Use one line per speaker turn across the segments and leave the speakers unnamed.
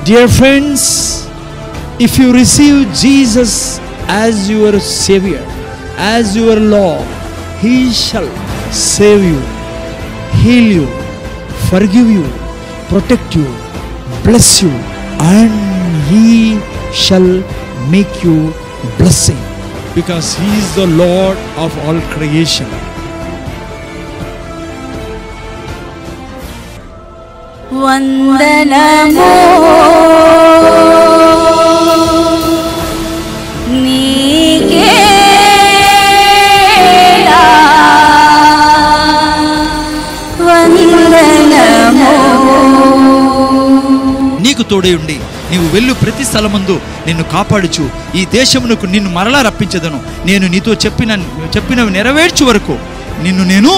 Dear friends, if you receive Jesus as your Savior, as your Lord, He shall save you, heal you, forgive you, protect you, bless you, and He shall make you blessing because He is the Lord of all creation.
వందనము నీకేలా వందనము
నీకు తోడై ఉండి నీవు వెళ్ళు ప్రతి స్థలమందు నిన్ను కాపాడుచు ఈ దేశమునకు నిన్ను మరలా రప్పించదను నేను నీతో చెప్పిన చెప్పినవి నెరవేర్చు వరకు నిన్ను నేను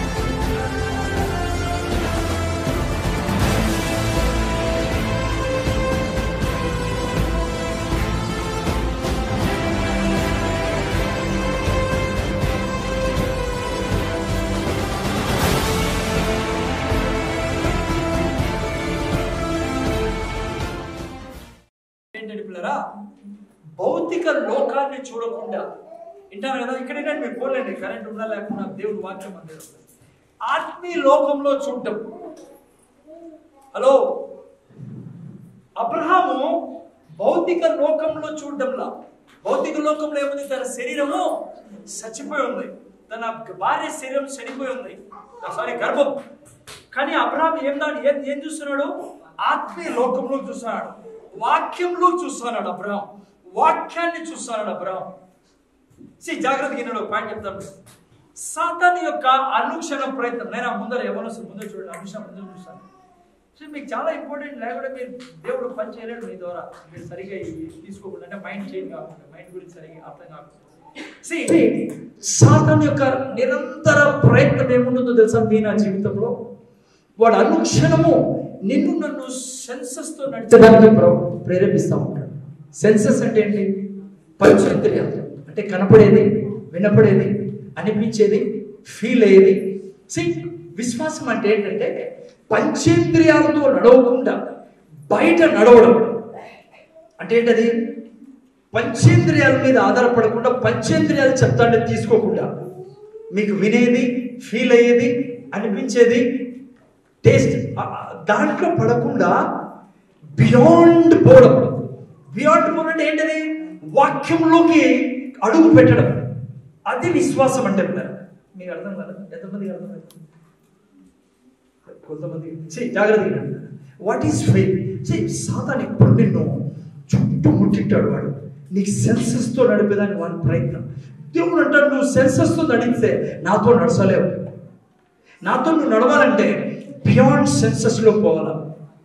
ఏంటంటే పిల్లరా భౌతిక లోకాన్ని చూడకుండా వింటారు కదా ఇక్కడ ఏంటంటే మీరు పోలేండి కరెంట్ ఉన్నా లేకుండా దేవుడు వాక్యం అందారు ఆత్మీయ లోకంలో చూడటం హలో అబ్రహాము భౌతిక లోకంలో చూడడంలా భౌతిక లోకంలో ఏముంది తన శరీరము చచ్చిపోయి ఉంది తన భార్య శరీరం చనిపోయి ఉంది సారీ గర్భం కానీ అబ్రహాం ఏం దాన్ని ఏం ఏం చూస్తున్నాడు ఆత్మీయ లోకంలో చూస్తున్నాడు వాక్యంలో చూస్తున్నాడు అబ్రహాం వాక్యాన్ని చూస్తున్నాడు అబ్రహాం సి జాగ్రత్తగా విన్నాడు ఒక పాయింట్ చెప్తాను సాతాన్ యొక్క అనుక్షణ ప్రయత్నం నేను ఆ ముందర ఎవరు ముందర చూడండి అనుక్షణం ముందర చూస్తాను సో మీకు చాలా ఇంపార్టెంట్ లేకుండా మీరు దేవుడు పని చేయలేడు మీ ద్వారా మీరు సరిగా ఇవి తీసుకోకుండా అంటే మైండ్ చేంజ్ కాకుండా మైండ్ గురించి సరిగా అర్థం కాకుండా See, సాతాన్ యొక్క నిరంతర ప్రయత్నం ఏముంటుందో తెలుసా మీ నా జీవితంలో వాడు అనుక్షణము నిన్ను నన్ను సెన్సస్ తో నడిచడానికి ప్ర- ప్రేరేపిస్తా ఉంటాడు సెన్సస్ అంటే ఏంటి పంచేంద్రియాలు అంటే కనపడేది వినపడేది అనిపించేది ఫీల్ అయ్యేది See, విశ్వాసం అంటే ఏంటంటే పంచేంద్రియాలతో నడవకుండా బయట నడవడం అంటే ఏంటది పంచేంద్రియాల మీద ఆధారపడకుండా పంచేంద్రియాలు చెప్తాంటే తీసుకోకుండా మీకు వినేది ఫీల్ అయ్యేది అనిపించేది టేస్ట్ దాంట్లో పడకుండా బియాండ్ పోవడం బియాండ్ పోవడం అంటే ఏంటది వాక్యంలోకి అడుగు పెట్టడం అది విశ్వాసం అంటే పిల్లలు. మీకు అర్థం కదా ఎంతమందికి అర్థం అవుతుంది? కొంతమంది see, జాగ్రత్తగా what is faith say Satan ఎప్పుడు నిన్ను చుట్టూ ముట్టింటాడు వాడు నీకు సెన్సెస్ తో నడిపేదానికి వాడి ప్రయత్నం దేవుడు అంటాడు నువ్వు సెన్సెస్ తో నడిస్తే నాతో నడచలేవు నాతో నువ్వు నడవాలంటే బియాండ్ సెన్సెస్ లో పోవాలా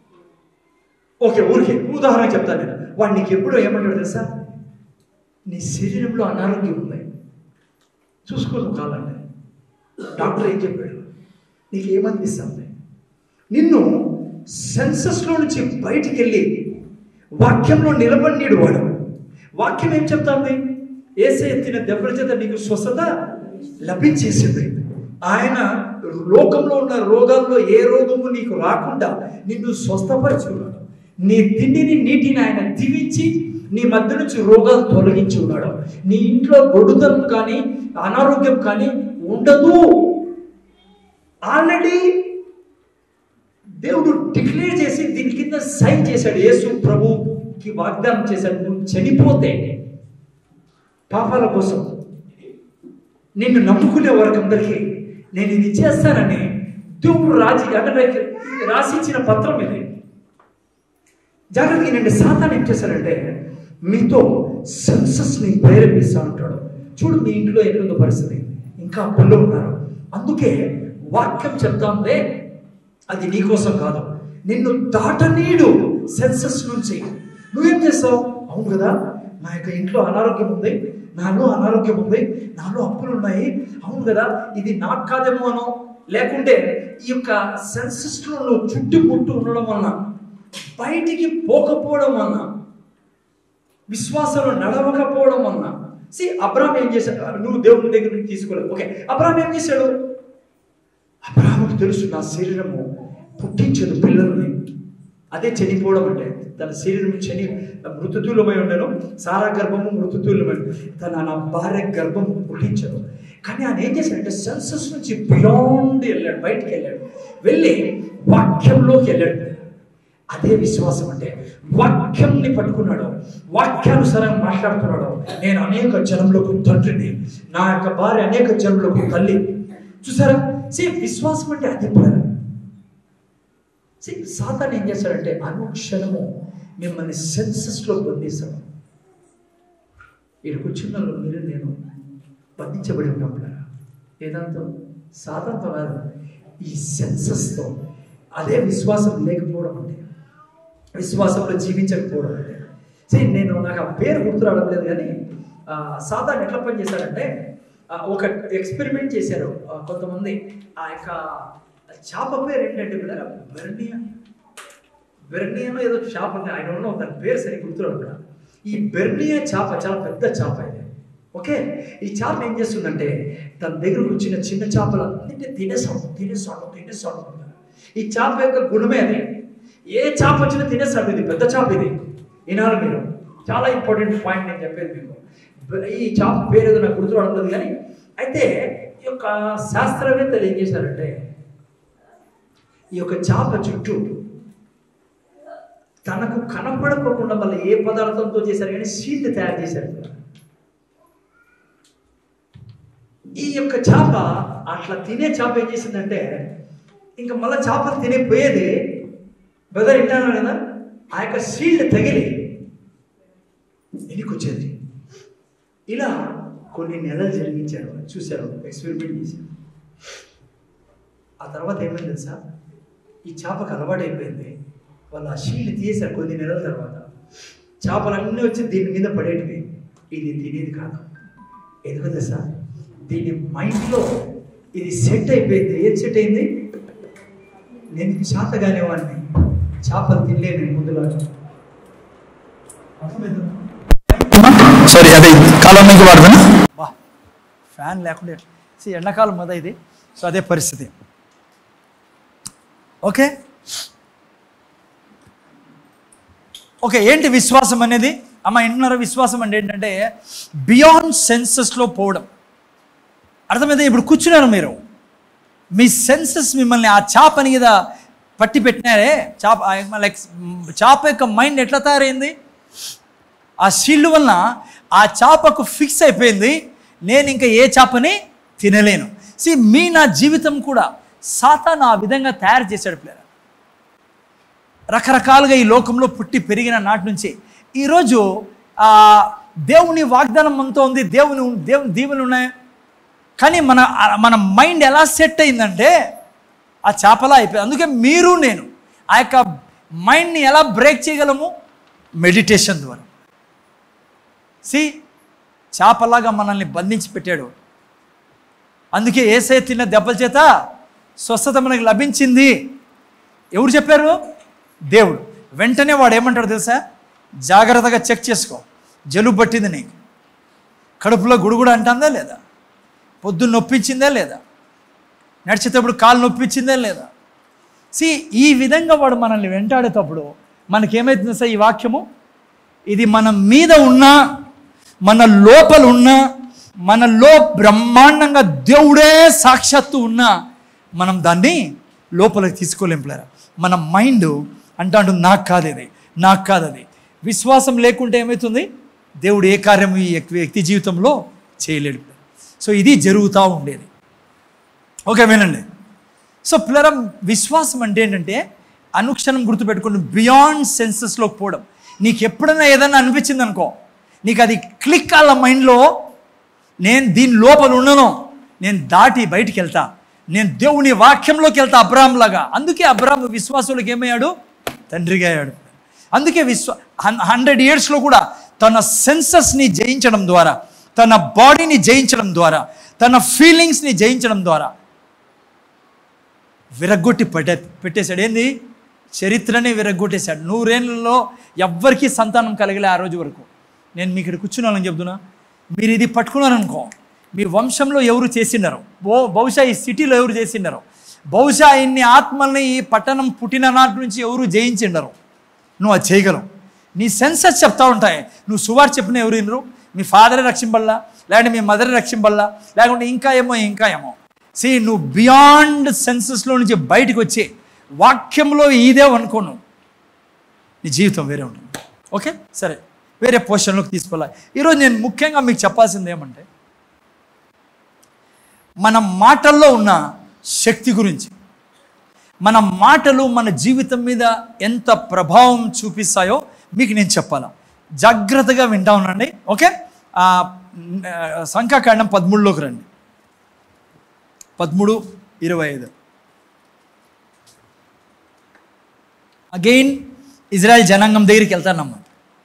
ఓకే ఊరికే ఉదాహరణ చెప్తాను నేను వాడు నీకు ఎప్పుడు ఏమంటాడు తెలుసా నీ శరీరంలో అనారోగ్యం ఉంది చూసుకో నువ్వు కాలండి డాక్టర్ ఏం చెప్పాడు నీకు ఏమనిపిస్తుంది నిన్ను సెన్సస్లో నుంచి బయటికి వెళ్ళి వాక్యంలో నిలబడినీడు వాడు వాక్యం ఏం చెప్తాంది ఏసే ఎత్తిన దెబ్బల చేత నీకు స్వస్థత లభించేసింది ఆయన లోకంలో ఉన్న రోగాల్లో ఏ రోగము నీకు రాకుండా నిన్ను స్వస్థపరిచి ఉన్నాడు నీ తిండిని నీటిని ఆయన దీవించి నీ మధ్య నుంచి రోగాలు తొలగించి ఉన్నాడు నీ ఇంట్లో గొడుతనం కానీ అనారోగ్యం కానీ ఉండదు ఆల్రెడీ దేవుడు డిక్లేర్ చేసి దీని కింద సైన్ చేశాడు యేసు ప్రభుకి వాగ్దానం చేశాడు నువ్వు చనిపోతే పాపాల కోసం నిన్ను నమ్ముకునే వారికి అందరికీ నేను ఇది చేస్తానని దేవుడు రాజీ అంటే రాసిచ్చిన పత్రం ఇది జాగ్రత్తగా నేను సాతాన్ ఏం చేశాడంటే మీతో సెన్సస్ని ప్రేరేపిస్తా ఉంటాడు చూడు మీ ఇంట్లో ఎట్లుందో పరిస్థితి ఇంకా అప్పుల్లో ఉన్నారు అందుకే వాక్యం చెప్తాంలే అది నీ కోసం కాదు నిన్ను దాటనీడు సెన్సస్ నుంచి నువ్వేం చేస్తావు అవును కదా నా యొక్క ఇంట్లో అనారోగ్యం ఉంది నాలో అనారోగ్యం ఉంది నాలో అప్పులు ఉన్నాయి అవును కదా ఇది నాకు కాదేమో అనో లేకుంటే ఈ యొక్క సెన్సస్ లో నువ్వు చుట్టుముట్టు ఉండడం వలన బయటికి పోకపోవడం వలన విశ్వాసంలో నడవకపోవడం వలన సి అబ్రాహం ఏం చేశాడు నువ్వు దేవుని దగ్గర నుంచి తీసుకోలేవు ఓకే అబ్రాహం ఏం చేశాడు అబ్రాహ్మకు తెలుసు నా శరీరము పుట్టించదు పిల్లల్ని అదే చనిపోవడం అంటే తన శరీరం చని మృతుతులమై ఉండను సారా గర్భము మృతుతులమై తన నా భార్య గర్భం పుట్టించదు కానీ ఆయన ఏం చేశాడంటే సెన్సస్ నుంచి బియాండ్ వెళ్ళాడు బయటికి వెళ్ళాడు వెళ్ళి వాక్యంలోకి వెళ్ళాడు అదే విశ్వాసం అంటే వాక్యంని పట్టుకున్నాడు వాక్యానుసారంగా మాట్లాడుతున్నాడు నేను అనేక జనములకు తండ్రిని నా యొక్క భార్య అనేక జనములకు తల్లి చూసారా సే విశ్వాసం అంటే అదే పని See, సాతాన్ ఏం చేస్తాడంటే అనుక్షణము మిమ్మల్ని సెన్సెస్లో బంధిస్తాడు ఇక్కడ కూర్చున్న మీరు నేను బంధించబడి ఉన్నప్పుడు ఏదంతో సాతంతో కాదు ఈ సెన్సెస్తో అదే విశ్వాసం లేకపోవడం అంటే విశ్వాసంలో జీవించకపోవడం అంటే సే నేను నాకు ఆ పేరు గుర్తు రావడం లేదు కానీ ఆ, సాతాన్ ఎట్లా పని చేశాడంటే ఆ, ఒక ఎక్స్పెరిమెంట్ చేశారు ఆ, కొంతమంది ఆ యొక్క చేప పేరు ఏంటంటే బిడ్డ బెర్నియా బెర్నియాలో ఏదో చేప ఉంది ఐ డోంట్ నో దాని పేరు సరిగ్గా గుర్తురాదు కూడా ఈ బెర్నియా చేప చాలా పెద్ద చేప ఇది ఓకే ఈ చేప ఏం చేస్తుందంటే తన దగ్గరకు వచ్చిన చిన్న చేపలన్నింటినీ తినేసాడు తినేసాడు తినేసాడు ఈ చేప యొక్క గుణమే అది ఏ చేప వచ్చినా తినేస్తాడు ఇది పెద్ద చేప ఇది వినాలి మీరు చాలా ఇంపార్టెంట్ పాయింట్ నేను చెప్పేది మీకు బ- ఈ చేప పేరు ఏదో నాకు గుర్తు రావడం లేదు కానీ అయితే ఈ యొక్క శాస్త్రవేత్తలు ఏం చేశారంటే ఈ యొక్క చేప చుట్టూ తనకు కనపడకోకుండా మళ్ళీ ఏ పదార్థంతో చేశారు కానీ షీల్డ్ తయారు చేశారు ఈ యొక్క చేప అట్లా తినే చేప ఏం చేసిందంటే ఇంకా మళ్ళీ చేపలు తినేపోయేది బ్రదర్ వింటాను కదా ఆ యొక్క షీల్డ్ తగిలి వెనక్కి వచ్చేది ఇలా కొన్ని నెలలు జరిగించారు చూశారు ఎక్స్పెరిమెంట్ చేశారు ఆ తర్వాత ఏమైంది తెలుసా ఈ చేపకు అలవాటు అయిపోయింది వాళ్ళు ఆ షీల్డ్ తీసేశారు కొన్ని నెలల తర్వాత చేపలన్నీ వచ్చి దీని మీద పడేటివి ఇది తినేది కాదు ఎందుకు తెలుసా దీని మైండ్లో ఇది సెట్ అయిపోయింది ఏం సెట్ అయింది నేను చేతగానే వాడిని చేపలు తినలేను నేను ముందులా అర్థమైందా
సరే అదే కాలం నుంచి వాడదానా వా ఫ్యాన్ లేకుండా ఎట్లా? See, ఎండాకాలం కదా ఇది సో అదే పరిస్థితి ఓకే ఓకే ఏంటి విశ్వాసం అనేది అమ్మ ఇంటున్నారా విశ్వాసం అంటే ఏంటంటే బియాండ్ సెన్సెస్లో పోవడం అర్థమైందా ఇప్పుడు కూర్చున్నారు మీరు మీ సెన్సెస్ మిమ్మల్ని ఆ చేపని మీద పట్టి పెట్టినారే చేప లైక్ చేప యొక్క మైండ్ ఎట్లా తయారైంది ఆ షీల్డ్ వలన ఆ చేపకు ఫిక్స్ అయిపోయింది నేను ఇంకా ఏ చేపని తినలేను సి మీ నా జీవితం కూడా సాతాను ఆ విధంగా తయారు చేశాడు ప్లేయర్ రకరకాలుగా ఈ లోకంలో పుట్టి పెరిగిన నాటి నుంచి ఈరోజు ఆ దేవుని వాగ్దానం మనతో ఉంది దేవుని దేవుని దీవెనలు ఉన్నాయి కానీ మన మన మైండ్ ఎలా సెట్ అయిందంటే ఆ చేపలా అయిపోయింది అందుకే మీరు నేను ఆ యొక్క మైండ్ని ఎలా బ్రేక్ చేయగలము మెడిటేషన్ ద్వారా సి చేపలాగా మనల్ని బంధించి పెట్టాడు అందుకే ఏసై తిన్న దెబ్బల చేత స్వస్థత మనకు లభించింది ఎవరు చెప్పారు దేవుడు వెంటనే వాడు ఏమంటాడు తెలుసా జాగ్రత్తగా చెక్ చేసుకో జలుబు పట్టింది నీకు కడుపులో గుడుగుడు అంటుందా లేదా పొద్దున్న నొప్పించిందా లేదా నడిచేటప్పుడు కాలు నొప్పించిందా లేదా సి ఈ విధంగా వాడు మనల్ని వెంటాడేటప్పుడు మనకేమైతుంది సార్ ఈ వాక్యము ఇది మన మీద ఉన్నా మన లోపల ఉన్నా మనలో బ్రహ్మాండంగా దేవుడే సాక్షాత్తు ఉన్నా మనం దాన్ని లోపలికి తీసుకోలేం ప్లేరా మన మైండ్ అంటాడు నాకు కాదు ఇది నాకు కాదు అది విశ్వాసం లేకుంటే ఏమవుతుంది దేవుడు ఏ కార్యం ఈ వ్యక్తి జీవితంలో చేయలేడు సో ఇది జరుగుతూ ఉండేది ఓకే వినండి సో పిల్లర విశ్వాసం అంటే ఏంటంటే అనుక్షణం గుర్తుపెట్టుకుని బియాండ్ సెన్సెస్లోకి పోవడం నీకు ఎప్పుడైనా ఏదైనా అనిపించింది అనుకో నీకు అది క్లిక్ అల్ల మైండ్లో నేను దీని లోపల ఉండను నేను దాటి బయటికి వెళ్తా నేను దేవుని వాక్యంలోకి వెళ్తా అబ్రాహం లాగా అందుకే అబ్రాహం విశ్వాసులకు ఏమయ్యాడు తండ్రిగా అయ్యాడు అందుకే విశ్వ హండ్రెడ్ ఇయర్స్లో కూడా తన సెన్సెస్ని జయించడం ద్వారా తన బాడీని జయించడం ద్వారా తన ఫీలింగ్స్ని జయించడం ద్వారా విరగ్గొట్టి పెట్టే పెట్టేశాడు ఏంది చరిత్రనే విరగ్గొట్టేశాడు నూరేళ్లలో ఎవ్వరికీ సంతానం కలగలే ఆ రోజు వరకు నేను మీకు ఇక్కడ కూర్చున్నానని చెప్తున్నా మీరు ఇది పట్టుకున్నారనుకో మీ వంశంలో ఎవరు చేసినారో బో బహుశా ఈ సిటీలో ఎవరు చేసినారో బహుశా ఇన్ని ఆత్మల్ని ఈ పట్టణం పుట్టిన నాటి నుంచి ఎవరు జయించిండరు నువ్వు అది చేయగలవు నీ సెన్సెస్ చెప్తా ఉంటాయి నువ్వు సువార్ చెప్పిన ఎవరు వినరు మీ ఫాదరే రక్షింపల్లా లేదంటే మీ మదర్ రక్షింపల్లా లేకుంటే ఇంకా ఏమో ఇంకా ఏమో సి నువ్వు బియాండ్ సెన్సెస్లో నుంచి బయటకు వచ్చి వాక్యంలో ఇదే అనుకోను నీ జీవితం వేరే ఉంటుంది ఓకే సరే వేరే పోషన్లోకి తీసుకోవాలి ఈరోజు నేను ముఖ్యంగా మీకు చెప్పాల్సింది ఏమంటే మన మాటల్లో ఉన్న శక్తి గురించి మన మాటలు మన జీవితం మీద ఎంత ప్రభావం చూపిస్తాయో మీకు నేను చెప్పాలా జాగ్రత్తగా వింటా ఉండండి ఓకే ఆ, ఆ, సంఖ్యాకాండం పదమూడులోకి రండి పదమూడు ఇరవై ఐదు అగైన్ ఇజ్రాయెల్ జనాంగం దగ్గరికి వెళ్తానమ్మా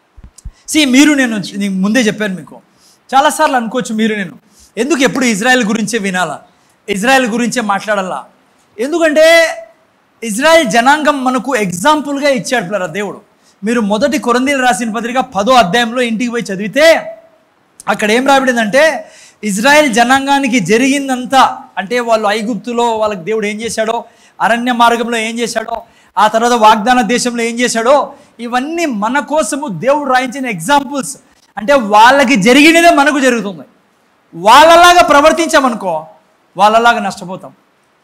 సి మీరు నేను నీకు ముందే చెప్పాను మీకు చాలాసార్లు అనుకోవచ్చు మీరు నేను ఎందుకు ఎప్పుడు ఇజ్రాయెల్ గురించే వినాలా ఇజ్రాయెల్ గురించే మాట్లాడాలా ఎందుకంటే ఇజ్రాయెల్ జనాంగం మనకు ఎగ్జాంపుల్గా ఇచ్చాడు పిల్లరా దేవుడు మీరు మొదటి కొరందీలు రాసిన పత్రిక పదో అధ్యాయంలో ఇంటికి పోయి చదివితే అక్కడ ఏం రాబడిందంటే ఇజ్రాయెల్ జనాంగానికి జరిగిందంతా అంటే వాళ్ళు ఐగుప్తులో వాళ్ళకి దేవుడు ఏం చేశాడో అరణ్య మార్గంలో ఏం చేశాడో ఆ తర్వాత వాగ్దాన దేశంలో ఏం చేశాడో ఇవన్నీ మన కోసము దేవుడు రాయించిన ఎగ్జాంపుల్స్ అంటే వాళ్ళకి జరిగినదే మనకు జరుగుతుంది వాళ్ళలాగా ప్రవర్తించామనుకో వాళ్ళలాగా నష్టపోతాం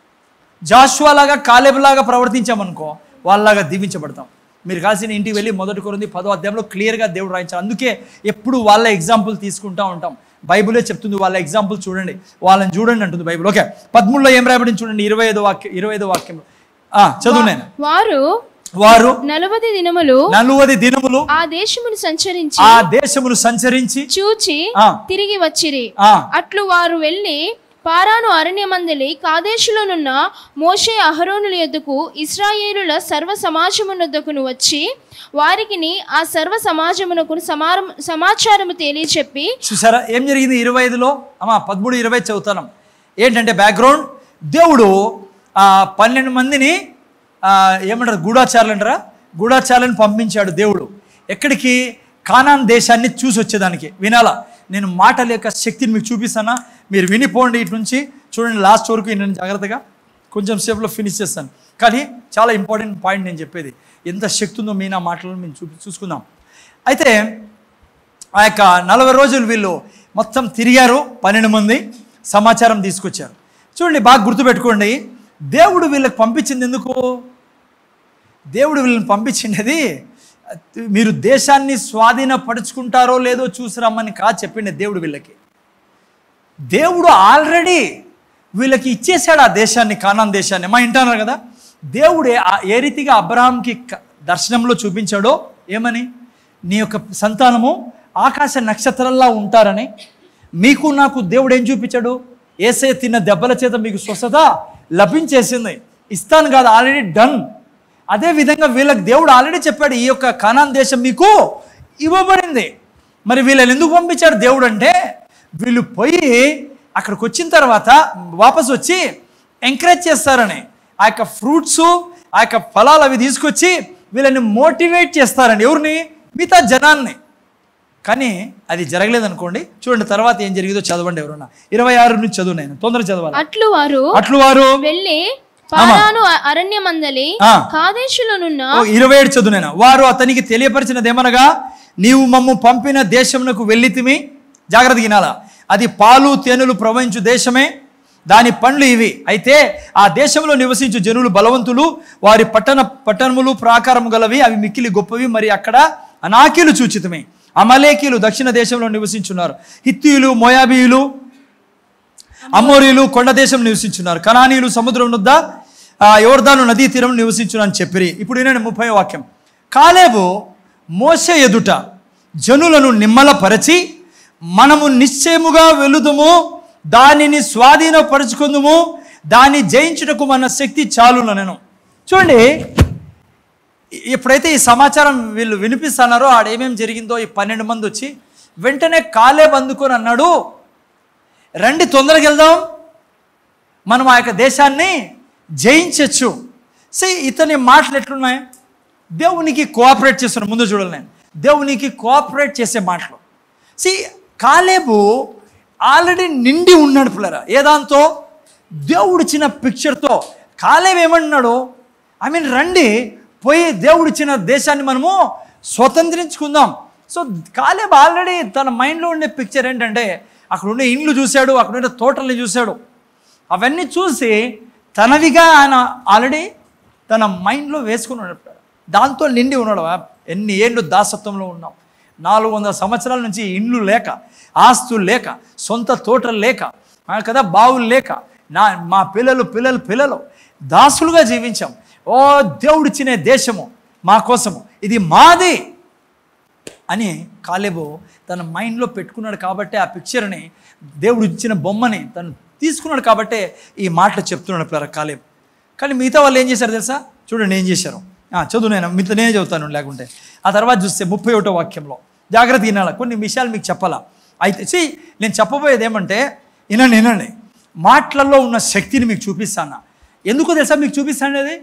జాషువా లాగా కాలేబ్ లాగా ప్రవర్తించామనుకో వాళ్ళలాగా దీవించబడతాం మీరు కాసిన ఇంటికి వెళ్ళి మొదటి కొరింది పదో అధ్యాయంలో క్లియర్గా దేవుడు రాయించారు అందుకే ఎప్పుడు వాళ్ళ ఎగ్జాంపుల్ తీసుకుంటా ఉంటాం బైబిలే చెప్తుంది వాళ్ళ ఎగ్జాంపుల్ చూడండి వాళ్ళని చూడండి అంటుంది బైబిల్ ఓకే పదమూడులో ఏం రాయబడింది చూడండి ఇరవై ఐదో వాక్యం ఇరవై ఐదో వాక్యంలో ఆ, చదువు నేను
వారు
వారు
నలభై దినములు
నలువది దినములు
ఆ దేశమును సంచరించి
ఆ దేశమును సంచరించి
చూచి
ఆ.
తిరిగి వచ్చిరి
ఆ,
అట్లు వారు వెళ్ళి పారాను అరణ్యమందలి కాదేశులోనున్న మోషే అహరోనుల యొద్దకు ఇస్రాయేలుల సర్వ సమాజమునొద్దకును వచ్చి వారికిని ఆ సర్వ సమాజమునకు సమారం సమాచారము తెలియచెప్పి
చూసారా ఏం జరిగింది ఇరవై ఐదులో అమ్మా పదమూడు ఇరవై చదువుతాను ఏంటంటే బ్యాక్గ్రౌండ్ దేవుడు ఆ పన్నెండు మందిని ఆ, ఏమంటారు గూఢాచారులు అంటారా గూఢాచారులను పంపించాడు దేవుడు ఎక్కడికి కానాన్ దేశాన్ని చూసి వచ్చేదానికి వినాలా నేను మాటల యొక్క శక్తిని మీకు చూపిస్తానా మీరు వినిపోండి ఇటు నుంచి చూడండి లాస్ట్ వరకు నేను జాగ్రత్తగా కొంచెం సేపులో ఫినిష్ చేస్తాను కానీ చాలా ఇంపార్టెంట్ పాయింట్ నేను చెప్పేది ఎంత శక్తి ఉందో మీ నా మాటలను మేము చూపి చూసుకుందాం అయితే ఆ యొక్క నలభై రోజులు వీళ్ళు మొత్తం తిరిగారు పన్నెండు మంది సమాచారం తీసుకొచ్చారు చూడండి బాగా గుర్తుపెట్టుకోండి దేవుడు వీళ్ళకి పంపించింది ఎందుకు దేవుడు వీళ్ళని పంపించినది మీరు దేశాన్ని స్వాధీనపరుచుకుంటారో లేదో చూసి రమ్మని కా చెప్పిండే దేవుడు వీళ్ళకి దేవుడు ఆల్రెడీ వీళ్ళకి ఇచ్చేశాడు ఆ దేశాన్ని కానాన్ దేశాన్ని మా ఇంటన్నారు కదా దేవుడే ఆ- ఏ రీతిగా అబ్రహాంకి క- దర్శనంలో చూపించాడో ఏమని నీ యొక్క సంతానము ఆకాశ నక్షత్రాల్లా ఉంటారని మీకు నాకు దేవుడు ఏం చూపించాడు ఏసే తిన్న దెబ్బల చేత మీకు స్వస్థత లభించేసింది ఇస్తాను కాదు ఆల్రెడీ డన్ అదే విధంగా వీళ్ళకి దేవుడు ఆల్రెడీ చెప్పాడు ఈ యొక్క కానాన్ దేశం మీకు ఇవ్వబడింది మరి వీళ్ళని ఎందుకు పంపించాడు దేవుడు అంటే వీళ్ళు పోయి అక్కడికి వచ్చిన తర్వాత వాపస్ వచ్చి ఎంకరేజ్ చేస్తారని ఆ యొక్క ఫ్రూట్స్ ఆ యొక్క ఫలాలు అవి తీసుకొచ్చి వీళ్ళని మోటివేట్ చేస్తారని ఎవరిని మిగతా జనాన్ని కానీ అది జరగలేదు అనుకోండి చూడండి తర్వాత ఏం జరిగిందో చదవండి ఎవరన్నా ఇరవై ఆరు నుంచి చదువు నేను తొందర చదవాలి
అట్లు వారు
అట్లు వారు
వెళ్ళి పారాను అరణ్యమందలి
ఆ.
కాదేశులోనున్న
ఓ, ఇరవై ఏడు చదువు నేను వారు అతనికి తెలియపరిచినది ఏమనగా నీవు మమ్ము పంపిన దేశమునకు వెళ్ళితిమి జాగ్రత్త వినాలా అది పాలు తేనెలు ప్రవహించు దేశమే దాని పండ్లు ఇవి అయితే ఆ దేశంలో నివసించు జనులు బలవంతులు వారి పట్టణ పట్టణములు ప్రాకారము గలవి అవి మిక్కిలి గొప్పవి మరి అక్కడ అనాకీలు సూచితమే అమలేకీలు దక్షిణ దేశంలో నివసించున్నారు హిత్తీయులు మోయాబీయులు అమోరీలు కొండ దేశం నివసించున్నారు కనానీయులు సముద్రం వద్ద ఆ, యోర్దాను నదీ తీరం నివసించును అని చెప్పిరి ఇప్పుడు నేను ముప్పై వాక్యం కాలేబు మోసే ఎదుట జనులను నిమ్మలపరచి మనము నిశ్చయముగా వెలుదుము దానిని స్వాధీనపరుచుకుందుము దాన్ని జయించుటకు మన శక్తి చాలును నేను చూడండి ఎప్పుడైతే ఈ సమాచారం వీళ్ళు వినిపిస్తున్నారో ఆడేమేం జరిగిందో ఈ పన్నెండు మంది వచ్చి వెంటనే కాలేబ్ అందుకొని అన్నాడు రండి తొందరగా వెళ్దాం మనం ఆ యొక్క దేశాన్ని జయించచ్చు సే ఇతని మాటలు ఎట్లున్నాయి దేవునికి కోఆపరేట్ చేస్తున్నాడు ముందు చూడాలి నేను దేవునికి కోఆపరేట్ చేసే మాటలు సి కాలేబు ఆల్రెడీ నిండి ఉన్నాడు పిల్లరా ఏదాంతో దేవుడు ఇచ్చిన పిక్చర్తో
కాలేవి ఏమంటున్నాడు ఐ మీన్ రండి పోయి దేవుడు ఇచ్చిన దేశాన్ని మనము స్వతంత్రించుకుందాం సో కాలేబ్ ఆల్రెడీ తన మైండ్లో ఉండే పిక్చర్ ఏంటంటే అక్కడ ఉండే ఇండ్లు చూశాడు అక్కడ ఉండే తోటల్ని చూశాడు అవన్నీ చూసి తనవిగా ఆయన ఆల్రెడీ తన మైండ్లో వేసుకుని ఉన్నాడు దాంతో నిండి ఉన్నాడు ఆ ఎన్ని ఏళ్ళు దాసత్వంలో ఉన్నాం నాలుగు వందల సంవత్సరాల నుంచి ఇండ్లు లేక ఆస్తులు లేక సొంత తోటలు లేక ఆ కదా బావులు లేక నా మా పిల్లలు పిల్లలు పిల్లలు దాసులుగా జీవించాం ఓ దేవుడిచ్చిన దేశము మా కోసము ఇది మాది అని కాలేబు తన మైండ్లో పెట్టుకున్నాడు కాబట్టి ఆ పిక్చర్ని దేవుడు ఇచ్చిన బొమ్మని తను తీసుకున్నాడు కాబట్టే ఈ మాటలు చెప్తున్నాడు పిల్లల కాలేబు కానీ మిగతా వాళ్ళు ఏం చేశారు తెలుసా చూడండి ఏం చేశారు ఆ, చదువు నేను మీతో నేనే చదువుతాను లేకుంటే ఆ తర్వాత చూస్తే ముప్పై ఒకటో వాక్యంలో జాగ్రత్త వినాలి కొన్ని విషయాలు మీకు చెప్పాలా అయితే సి నేను చెప్పబోయేది ఏమంటే వినండి వినండి మాటలలో ఉన్న శక్తిని మీకు చూపిస్తాను ఎందుకో తెలుసా మీకు చూపిస్తాను అది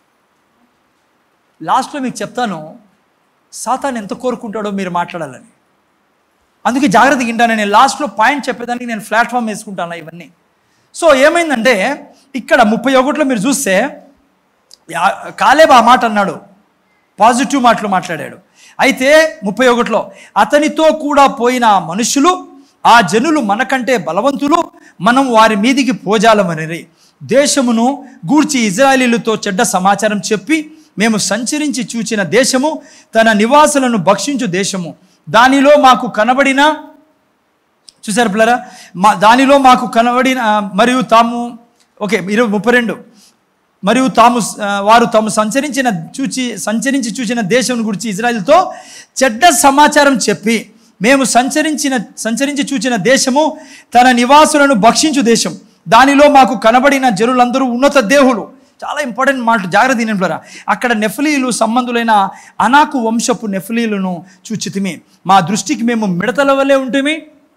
లాస్ట్లో మీకు చెప్తాను సాతాన్ ఎంత కోరుకుంటాడో మీరు మాట్లాడాలని అందుకే జాగ్రత్తగా వింటాను నేను లాస్ట్లో పాయింట్ చెప్పేదానికి నేను ప్లాట్ఫామ్ వేసుకుంటాను ఇవన్నీ సో ఏమైందంటే ఇక్కడ ముప్పై ఒకటిలో మీరు చూస్తే యా- కాలేబ్ ఆ మాట అన్నాడు పాజిటివ్ మాటలు మాట్లాడాడు అయితే ముప్పై ఒకటిలో అతనితో కూడా పోయిన ఆ మనుషులు ఆ జనులు మనకంటే బలవంతులు మనం వారి మీదికి పోజాలమని దేశమును గూర్చి ఇజ్రాయేలీలతో చెడ్డ సమాచారం చెప్పి మేము సంచరించి చూచిన దేశము తన నివాసులను భక్షించు దేశము దానిలో మాకు కనబడిన చూసారు పిల్లరా మా దానిలో మాకు కనబడిన ఆ, మరియు తాము ఓకే ఇరవై ముప్పై రెండు మరియు తాము ఆ, వారు తాము సంచరించిన చూచి సంచరించి చూసిన దేశం గురించి ఇజ్రాయెల్తో చెడ్డ సమాచారం చెప్పి మేము సంచరించిన సంచరించి చూచిన దేశము తన నివాసులను భక్షించు దేశం దానిలో మాకు కనబడిన జనులందరూ ఉన్నత దేహులు చాలా ఇంపార్టెంట్ మాట జాగ్రత్త తినంటారా అక్కడ నెఫ్లీలు సంబంధులైన అనాకు వంశపు నెఫ్లీలను చూచితిమి మా దృష్టికి మేము మిడతల వల్లే ఉంటేమి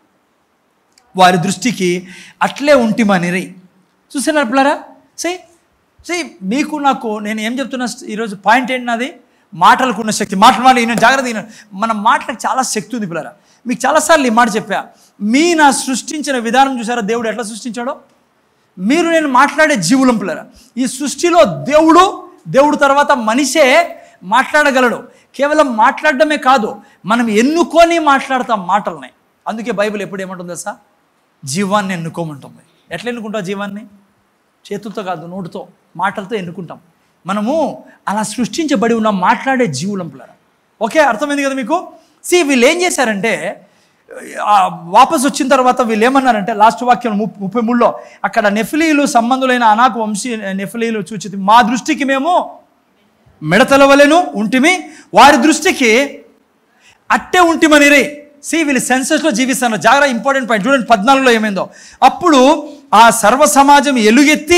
వారి దృష్టికి అట్లే ఉంటిమనిరి చూసినారు పిల్లరా సే సే మీకు నాకు నేను ఏం చెప్తున్నా ఈరోజు పాయింట్ ఏంటి నాది మాటలకు ఉన్న శక్తి మాటలు మాట నేను జాగ్రత్త వినండి. మన మాటలకు చాలా శక్తి ఉంది పిల్లరా మీకు చాలాసార్లు ఈ మాట చెప్పా మీ నా సృష్టించిన విధానం చూసారా దేవుడు ఎట్లా సృష్టించాడో మీరు నేను మాట్లాడే జీవులం పిల్లరా ఈ సృష్టిలో దేవుడు దేవుడు తర్వాత మనిషే మాట్లాడగలడు కేవలం మాట్లాడడమే కాదు మనం ఎన్నుకొని మాట్లాడతాం మాటల్ని అందుకే బైబిల్ ఎప్పుడు ఏమంటుంది తెలుసా జీవాన్ని ఎన్నుకోమంటుంది ఎట్లా ఎన్నుకుంటావు జీవాన్ని చేతులతో కాదు నోటితో మాటలతో ఎన్నుకుంటాం మనము అలా సృష్టించబడి ఉన్న మాట్లాడే జీవులం పిల్లరా ఓకే అర్థమైంది కదా మీకు సి వీళ్ళు ఏం చేశారంటే ఆ, వాపస్ వచ్చిన తర్వాత వీళ్ళు ఏమన్నారంటే లాస్ట్ వాక్యం ముప్- ముప్పై మూడులో అక్కడ నెఫిలీలు సంబంధులైన అనాకు వంశీ నెఫిలీలు చూచి మా దృష్టికి మేము మిడతల వలెను ఉంటిమి వారి దృష్టికి అట్టే ఉంటిమనిరే సి వీళ్ళు సెన్సస్లో జీవిస్తున్నారు జాగ్రత్త ఇంపార్టెంట్ పాయింట్ చూడండి పద్నాలుగులో ఏమైందో అప్పుడు ఆ సర్వ సమాజం ఎలుగెత్తి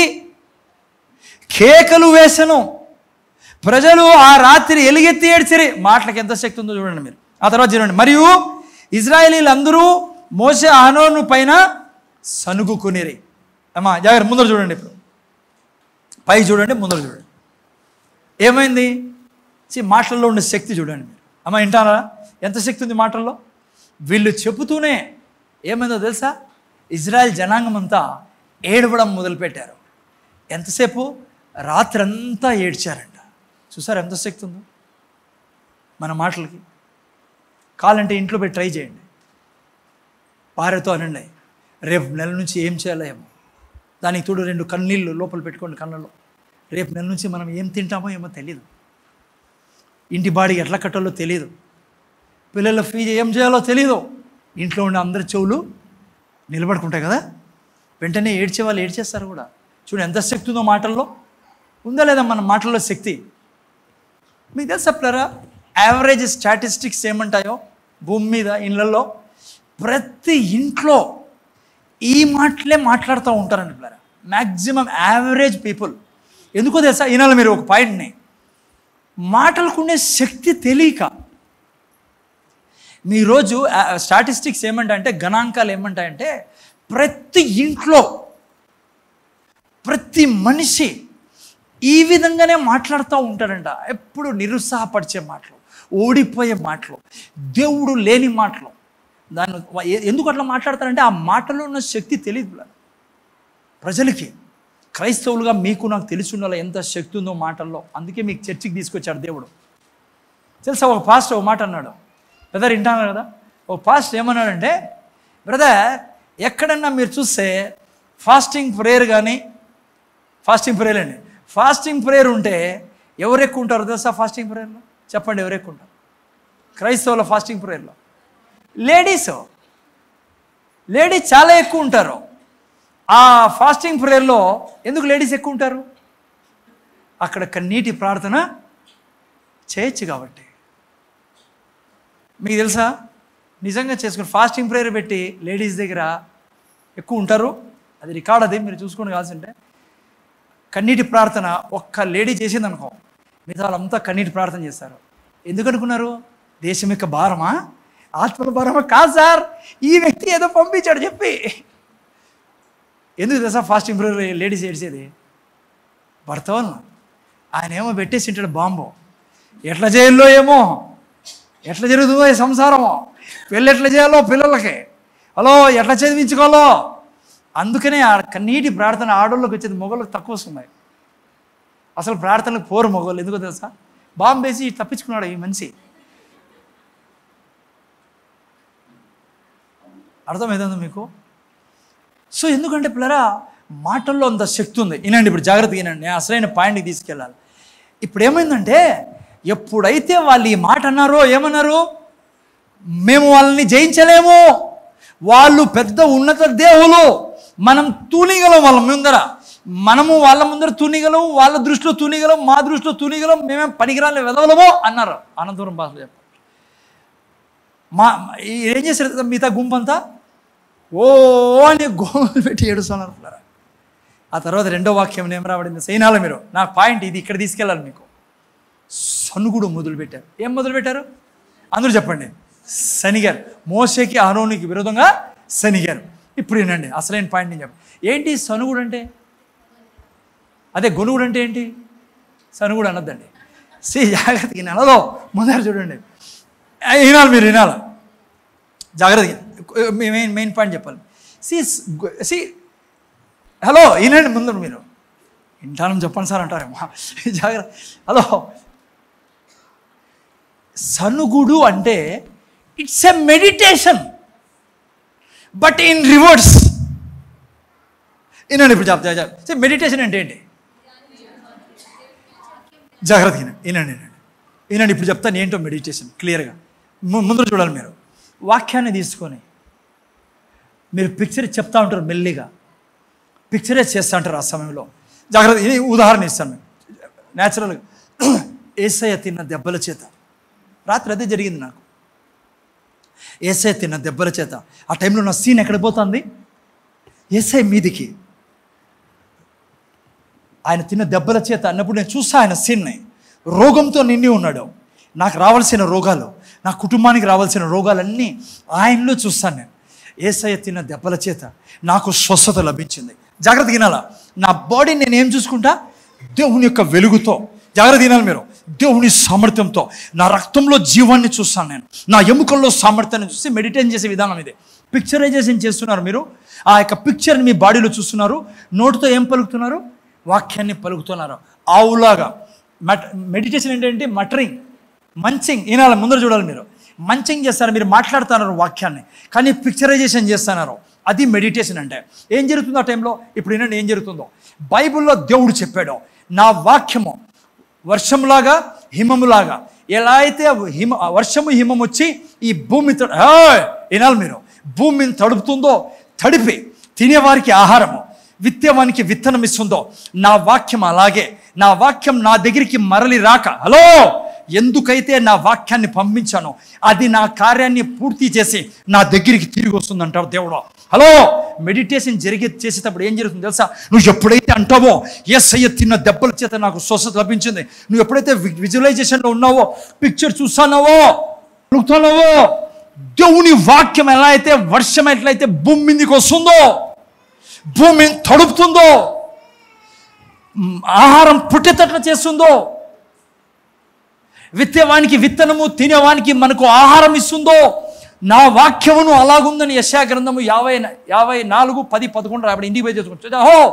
కేకలు వేసను ప్రజలు ఆ రాత్రి ఎలుగెత్తి ఏడ్చిరి మాటలకు ఎంత శక్తి ఉందో చూడండి మీరు ఆ తర్వాత చూడండి మరియు ఇజ్రాయేలీలందరూ మోసే అహనోను పైన సనుగుకునిరి అమ్మా జాగ్రత్త ముందర చూడండి ఇప్పుడు పై చూడండి ముందర చూడండి ఏమైంది సి మాటల్లో ఉండే శక్తి చూడండి మీరు అమ్మ వింటారా ఎంత శక్తి ఉంది మాటల్లో వీళ్ళు చెబుతూనే ఏమైందో తెలుసా ఇజ్రాయెల్ జనాంగం అంతా ఏడవడం మొదలుపెట్టారు ఎంతసేపు రాత్రంతా ఏడ్చారంట చూసారు ఎంత శక్తి ఉందో మన మాటలకి కావాలంటే ఇంట్లో పోయి ట్రై చేయండి భార్యతో అనండి రేపు నెల నుంచి ఏం చేయాలో ఏమో దానికి తోడు రెండు కన్నీళ్ళు లోపల పెట్టుకోండి కళ్ళలో రేపు నెల నుంచి మనం ఏం తింటామో ఏమో తెలియదు ఇంటి బాడీకి ఎట్లా కట్టాలో తెలియదు పిల్లల ఫీజు ఏం చేయాలో తెలియదు ఇంట్లో ఉన్న అందరి చెవులు నిలబడుకుంటాయి కదా వెంటనే ఏడ్చే వాళ్ళు ఏడ్చేస్తారు కూడా చూడు ఎంత శక్తి ఉందో మాటల్లో ఉందా లేదా మన మాటల్లో శక్తి మీకు తెలుసా ప్లరా యావరేజ్ స్టాటిస్టిక్స్ ఏమంటాయో భూమి మీద ఇళ్ళల్లో ప్రతి ఇంట్లో ఈ మాటలే మాట్లాడుతూ ఉంటారండి ప్లరా మ్యాక్సిమం యావరేజ్ పీపుల్ ఎందుకో తెలుసా వినాలి మీరు ఒక పాయింట్ని మాటలకు ఉండే శక్తి తెలియక మీ రోజు స్టాటిస్టిక్స్ ఏమంటాయంటే గణాంకాలు ఏమంటాయంటే ప్రతి ఇంట్లో ప్రతి మనిషి ఈ విధంగానే మాట్లాడుతూ ఉంటాడంట ఎప్పుడు నిరుత్సాహపరిచే మాటలు ఓడిపోయే మాటలు దేవుడు లేని మాటలు దాన్ని ఎ- ఎందుకు అట్లా మాట్లాడతారంటే ఆ మాటలో ఉన్న శక్తి తెలియదు ప్రజలకి క్రైస్తవులుగా మీకు నాకు తెలిసి ఉండాలి ఎంత శక్తి ఉందో మాటల్లో అందుకే మీకు చర్చికి తీసుకొచ్చాడు దేవుడు తెలుసా ఒక పాస్టర్ ఒక మాట అన్నాడు బ్రదర్ వింటాను కదా ఒక పాస్టర్ ఏమన్నాడంటే బ్రదర్ ఎక్కడన్నా మీరు చూస్తే ఫాస్టింగ్ ప్రేయర్ కానీ ఫాస్టింగ్ ప్రేయర్ అండి ఫాస్టింగ్ ప్రేయర్ ఉంటే ఎవరు ఎక్కువ ఉంటారు తెలుసా ఫాస్టింగ్ ప్రేయర్లో చెప్పండి ఎవరు ఎక్కువ ఉంటారు క్రైస్తవుల ఫాస్టింగ్ ప్రేయర్లో లేడీస్ లేడీస్ చాలా ఎక్కువ ఉంటారు ఆ ఫాస్టింగ్ ప్రేయర్లో ఎందుకు లేడీస్ ఎక్కువ ఉంటారు అక్కడ కన్నీటి ప్రార్థన చేయొచ్చు కాబట్టి మీకు తెలుసా నిజంగా చేసుకుని ఫాస్టింగ్ ప్రేయర్ పెట్టి లేడీస్ దగ్గర ఎక్కువ ఉంటారు అది రికార్డ్ అది మీరు చూసుకొని కావాల్సి ఉంటే కన్నీటి ప్రార్థన ఒక్క లేడీ చేసింది అనుకో మిగతా వాళ్ళంతా కన్నీటి ప్రార్థన చేస్తారు ఎందుకు అనుకున్నారు దేశం యొక్క భారమా ఆత్మల భారమా కాదు సార్ ఈ వ్యక్తి ఏదో పంపించాడు చెప్పి ఎందుకు తెలుసా ఫాస్టింగ్ ప్రేయర్ లేడీస్ ఏడ్చేది భర్త వలన ఆయన ఏమో పెట్టేసి ఉంటాడు బాంబు ఎట్లా చేయాలో ఏమో ఎట్లా జరుగుతుందో ఈ సంసారమో పెళ్ళి ఎట్లా చేయాలో పిల్లలకి హలో ఎట్లా చదివించుకోవాలో అందుకనే ఆ కన్నీటి ప్రార్థన ఆడోళ్ళకి వచ్చేది మొగళ్ళకి తక్కువ వస్తున్నాయి అసలు ప్రార్థనలకు పోరు మొగోళ్ళు ఎందుకో తెలుసా బాంబు వేసి తప్పించుకున్నాడు ఈ మనిషి అర్థమవుతుందా మీకు సో ఎందుకంటే పిల్లరా మాటల్లో అంత శక్తి ఉంది వినండి ఇప్పుడు జాగ్రత్తగా వినండి నేను అసలైన పాయింట్కి తీసుకెళ్ళాలి ఇప్పుడు ఏమైందంటే ఎప్పుడైతే వాళ్ళు ఈ మాట అన్నారో ఏమన్నారు మేము వాళ్ళని జయించలేము వాళ్ళు పెద్ద ఉన్నత దేవులు మనం తూనిగలం వాళ్ళ ముందర మనము వాళ్ళ ముందర తూనిగలం వాళ్ళ దృష్టిలో తూనిగలం మా దృష్టిలో తూనిగలం మేమేం పనికిరాని వెదవలమో అన్నారు అనంతపురం భాషలో చెప్పారు మా ఈ- ఏం చేశారు తెలుసా మిగతా గుంపంతా ఓ అని గోలు పెట్టి ఏడుస్తున్నారు పిల్లరా. ఆ తర్వాత రెండో వాక్యం ఏం రాబడింది సైనాల మీరు నా పాయింట్ ఇది ఇక్కడ తీసుకెళ్ళాలి మీకు సనుగుడు మొదలుపెట్టారు ఏం మొదలుపెట్టారు అందరూ చెప్పండి శనిగారు మోసేకి అహరోనికి విరోధంగా శనిగారు ఇప్పుడు వినండి అసలైన పాయింట్ నేను చెప్పండి ఏంటి సనుగుడు అంటే అదే గొనుగుడు అంటే ఏంటి సనుగుడు అనొద్దండి సి జాగ్రత్తగా నెలలో ముందర చూడండి ఆ, వినాలి మీరు వినాలి జాగ్రత్తగా మెయిన్ మెయిన్ పాయింట్ చెప్పాలి సి సి హలో వినండి ముందు మీరు వింటానని చెప్పండి సార్ అంటారేమో జాగ్రత్త హలో సనుగుడు అంటే it's a meditation but in reverse వినండి ఇప్పుడు చెప్తా మెడిటేషన్ అంటే ఏంటి జాగ్రత్త వినండి వినండి వినండి వినండి ఇప్పుడు చెప్తాను ఏంటో మెడిటేషన్ క్లియర్గా ముందు చూడాలి మీరు వాక్యాన్ని తీసుకొని మీరు పిక్చర్ చెప్తా ఉంటారు మెల్లిగా పిక్చరే చేస్తూ ఉంటారు ఆ సమయంలో జాగ్రత్త ఇది ఉదాహరణ ఇస్తాను మీకు న్యాచురల్గా ఏసయ్య తిన్న దెబ్బల చేత రాత్రి అదే జరిగింది నాకు ఏసఐ తిన్న దెబ్బల చేత ఆ టైంలో నా సీన్ ఎక్కడ పోతుంది ఏసఐ మీదికి ఆయన తిన్న దెబ్బల చేత అన్నప్పుడు నేను చూసా ఆయన సీన్ని రోగంతో నిండి ఉన్నాడు నాకు రావాల్సిన రోగాలు నా కుటుంబానికి రావాల్సిన రోగాలన్నీ ఆయనలో చూస్తాను నేను ఏసయ్య తిన్న దెబ్బల చేత నాకు స్వస్థత లభించింది జాగ్రత్త వినాలా నా బాడీని నేను ఏం చూసుకుంటా దేవుని యొక్క వెలుగుతో జాగ్రత్త వినాలి మీరు దేవుని సామర్థ్యంతో నా రక్తంలో జీవాన్ని చూస్తాను నేను నా ఎముకల్లో సామర్థ్యాన్ని చూసి మెడిటేషన్ చేసే విధానం ఇది పిక్చరైజేషన్ చేస్తున్నారు మీరు ఆ యొక్క పిక్చర్ని మీ బాడీలో చూస్తున్నారు నోటితో ఏం పలుకుతున్నారు వాక్యాన్ని పలుకుతున్నారు ఆవులాగా మట్ మెడిటేషన్ ఏంటంటే మటరింగ్ మంచింగ్ ఈనాల ముందర చూడాలి మీరు మంచింగ్ చేస్తారు మీరు మాట్లాడుతున్నారు వాక్యాన్ని కానీ పిక్చరైజేషన్ చేస్తున్నారు అది మెడిటేషన్ అంటే ఏం జరుగుతుందో ఆ టైంలో ఇప్పుడు వినండి ఏం జరుగుతుందో బైబిల్లో దేవుడు చెప్పాడు నా వాక్యము వర్షంలాగా హిమములాగా ఎలా అయితే హిమ వర్షము హిమం వచ్చి ఈ భూమి తడ- ఏయ్! వినాలి మీరు భూమిని తడుపుతుందో తడిపి తినేవారికి ఆహారము విత్తేవానికి విత్తనం ఇస్తుందో నా వాక్యం అలాగే నా వాక్యం నా దగ్గరికి మరలి రాక హలో ఎందుకైతే నా వాక్యాన్ని పంపించానో అది నా కార్యాన్ని పూర్తి చేసి నా దగ్గరికి తిరిగి వస్తుంది అంటాడు దేవుడు హలో మెడిటేషన్ జరిగే చేసేటప్పుడు ఏం జరుగుతుంది తెలుసా నువ్వు ఎప్పుడైతే అంటావో ఎస్ అయ్య తిన్న దెబ్బల చేత నాకు స్వస్థత లభించింది నువ్వు ఎప్పుడైతే విజువలైజేషన్లో ఉన్నావో పిక్చర్ చూస్తున్నావో అడుగుతున్నావో దేవుని వాక్యం ఎలా అయితే వర్షం ఎట్లయితే భూమి మీదకి వస్తుందో భూమిని తడుపుతుందో మ్, ఆహారం పుట్టేటట్లు చేస్తుందో విత్తేవానికి విత్తనము తినేవానికి మనకు ఆహారం ఇస్తుందో నా వాక్యమును అలాగుందని యశా గ్రంథము యాభై యాభై నాలుగు పది పదకొండు రాబడి ఇంటికి పోయి చేసుకుంటా ఓహో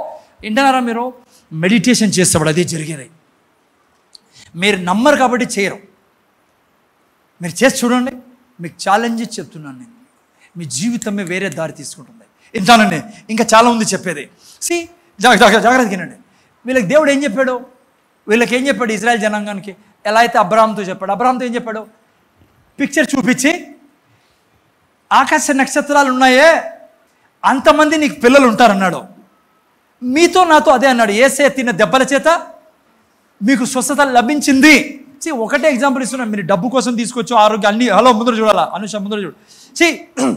వింటున్నారా మీరు మెడిటేషన్ చేసేవాడు అదే జరిగేది మీరు నమ్మరు కాబట్టి చేయరు మీరు చేసి చూడండి మీకు ఛాలెంజ్ చెప్తున్నాను నేను మీ జీవితమే వేరే దారి తీసుకుంటుంది ఇంతానండి ఇంకా చాలా ఉంది చెప్పేది సి జాగ్రత్త వినండి వీళ్ళకి దేవుడు ఏం చెప్పాడు వీళ్ళకి ఏం చెప్పాడు ఇజ్రాయెల్ జనాంగానికి ఎలా అయితే అబ్రామ్తో చెప్పాడు అబ్రామ్తో ఏం చెప్పాడు పిక్చర్ చూపించి ఆకాశ నక్షత్రాలు ఉన్నాయే అంతమంది నీకు పిల్లలు ఉంటారన్నాడు మీతో నాతో అదే అన్నాడు ఏసే తిన్న దెబ్బల చేత మీకు స్వస్థత లభించింది సి ఒకటే ఎగ్జాంపుల్ ఇస్తున్నా మీరు డబ్బు కోసం తీసుకొచ్చు ఆరోగ్యం అన్ని హలో ముందర చూడాలా అనుష ముందర చూడు సి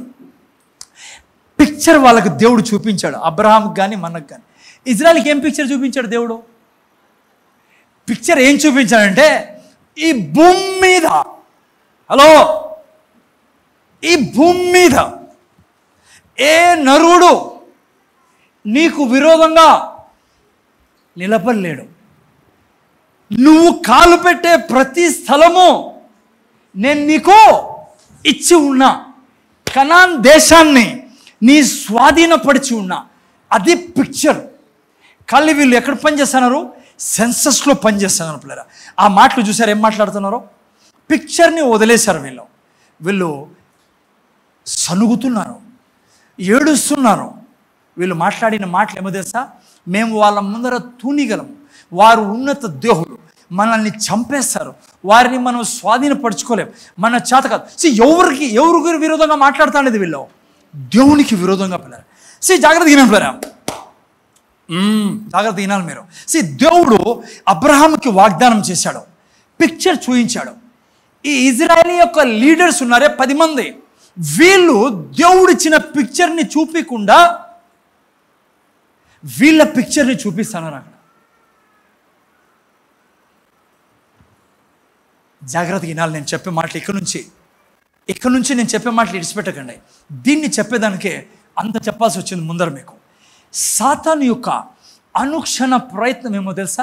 పిక్చర్ వాళ్ళకి దేవుడు చూపించాడు అబ్రహాంకి కానీ మనకు కానీ ఇజ్రాయల్కి ఏం పిక్చర్ చూపించాడు దేవుడు పిక్చర్ ఏం చూపించాడంటే ఈ భూమి మీద హలో ఈ భూమి మీద ఏ నరుడు నీకు విరోధంగా నిలబడలేడు నువ్వు కాలు పెట్టే ప్రతి స్థలము నేను నీకు ఇచ్చి ఉన్నా కనాన్ దేశాన్ని నీ స్వాధీనపరిచి ఉన్నా అది పిక్చర్ కళ్ళు వీళ్ళు ఎక్కడ పనిచేస్తున్నారు సెన్సస్లో పనిచేస్తున్నారు పిల్లరా ఆ మాటలు చూసారు ఏం మాట్లాడుతున్నారో పిక్చర్ని వదిలేశారు వీళ్ళు వీళ్ళు సనుగుతున్నారు ఏడుస్తున్నారు వీళ్ళు మాట్లాడిన మాటలు ఏమో తెలుసా మేము వాళ్ళ ముందర తూనిగలం వారు ఉన్నత దేహులు మనల్ని చంపేస్తారు వారిని మనం స్వాధీనపరచుకోలేం మన చేత కాదు సి ఎవరికి ఎవరికి విరోధంగా మాట్లాడుతానేది వీళ్ళు దేవునికి విరోధంగా పిల్లలు సి జాగ్రత్త వినండి పిల్లరా మ్మ్, జాగ్రత్త వినాలి మీరు సి దేవుడు అబ్రహాంకి వాగ్దానం చేశాడు పిక్చర్ చూపించాడు ఈ ఇజ్రాయలీ యొక్క లీడర్స్ ఉన్నారే పది మంది వీళ్ళు దేవుడిచ్చిన పిక్చర్ని చూపించకుండా వీళ్ళ పిక్చర్ని చూపిస్తున్నారు అక్కడ జాగ్రత్తగా వినాలి నేను చెప్పే మాటలు ఇక్కడ నుంచి ఇక్కడ నుంచి నేను చెప్పే మాటలు ఇడిచిపెట్టకండి దీన్ని చెప్పేదానికే అంత చెప్పాల్సి వచ్చింది ముందర మీకు సాతాను యొక్క అనుక్షణ ప్రయత్నం ఏమో తెలుసా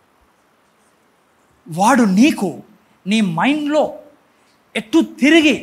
వాడు నీకు నీ మైండ్లో ఎటు తిరిగి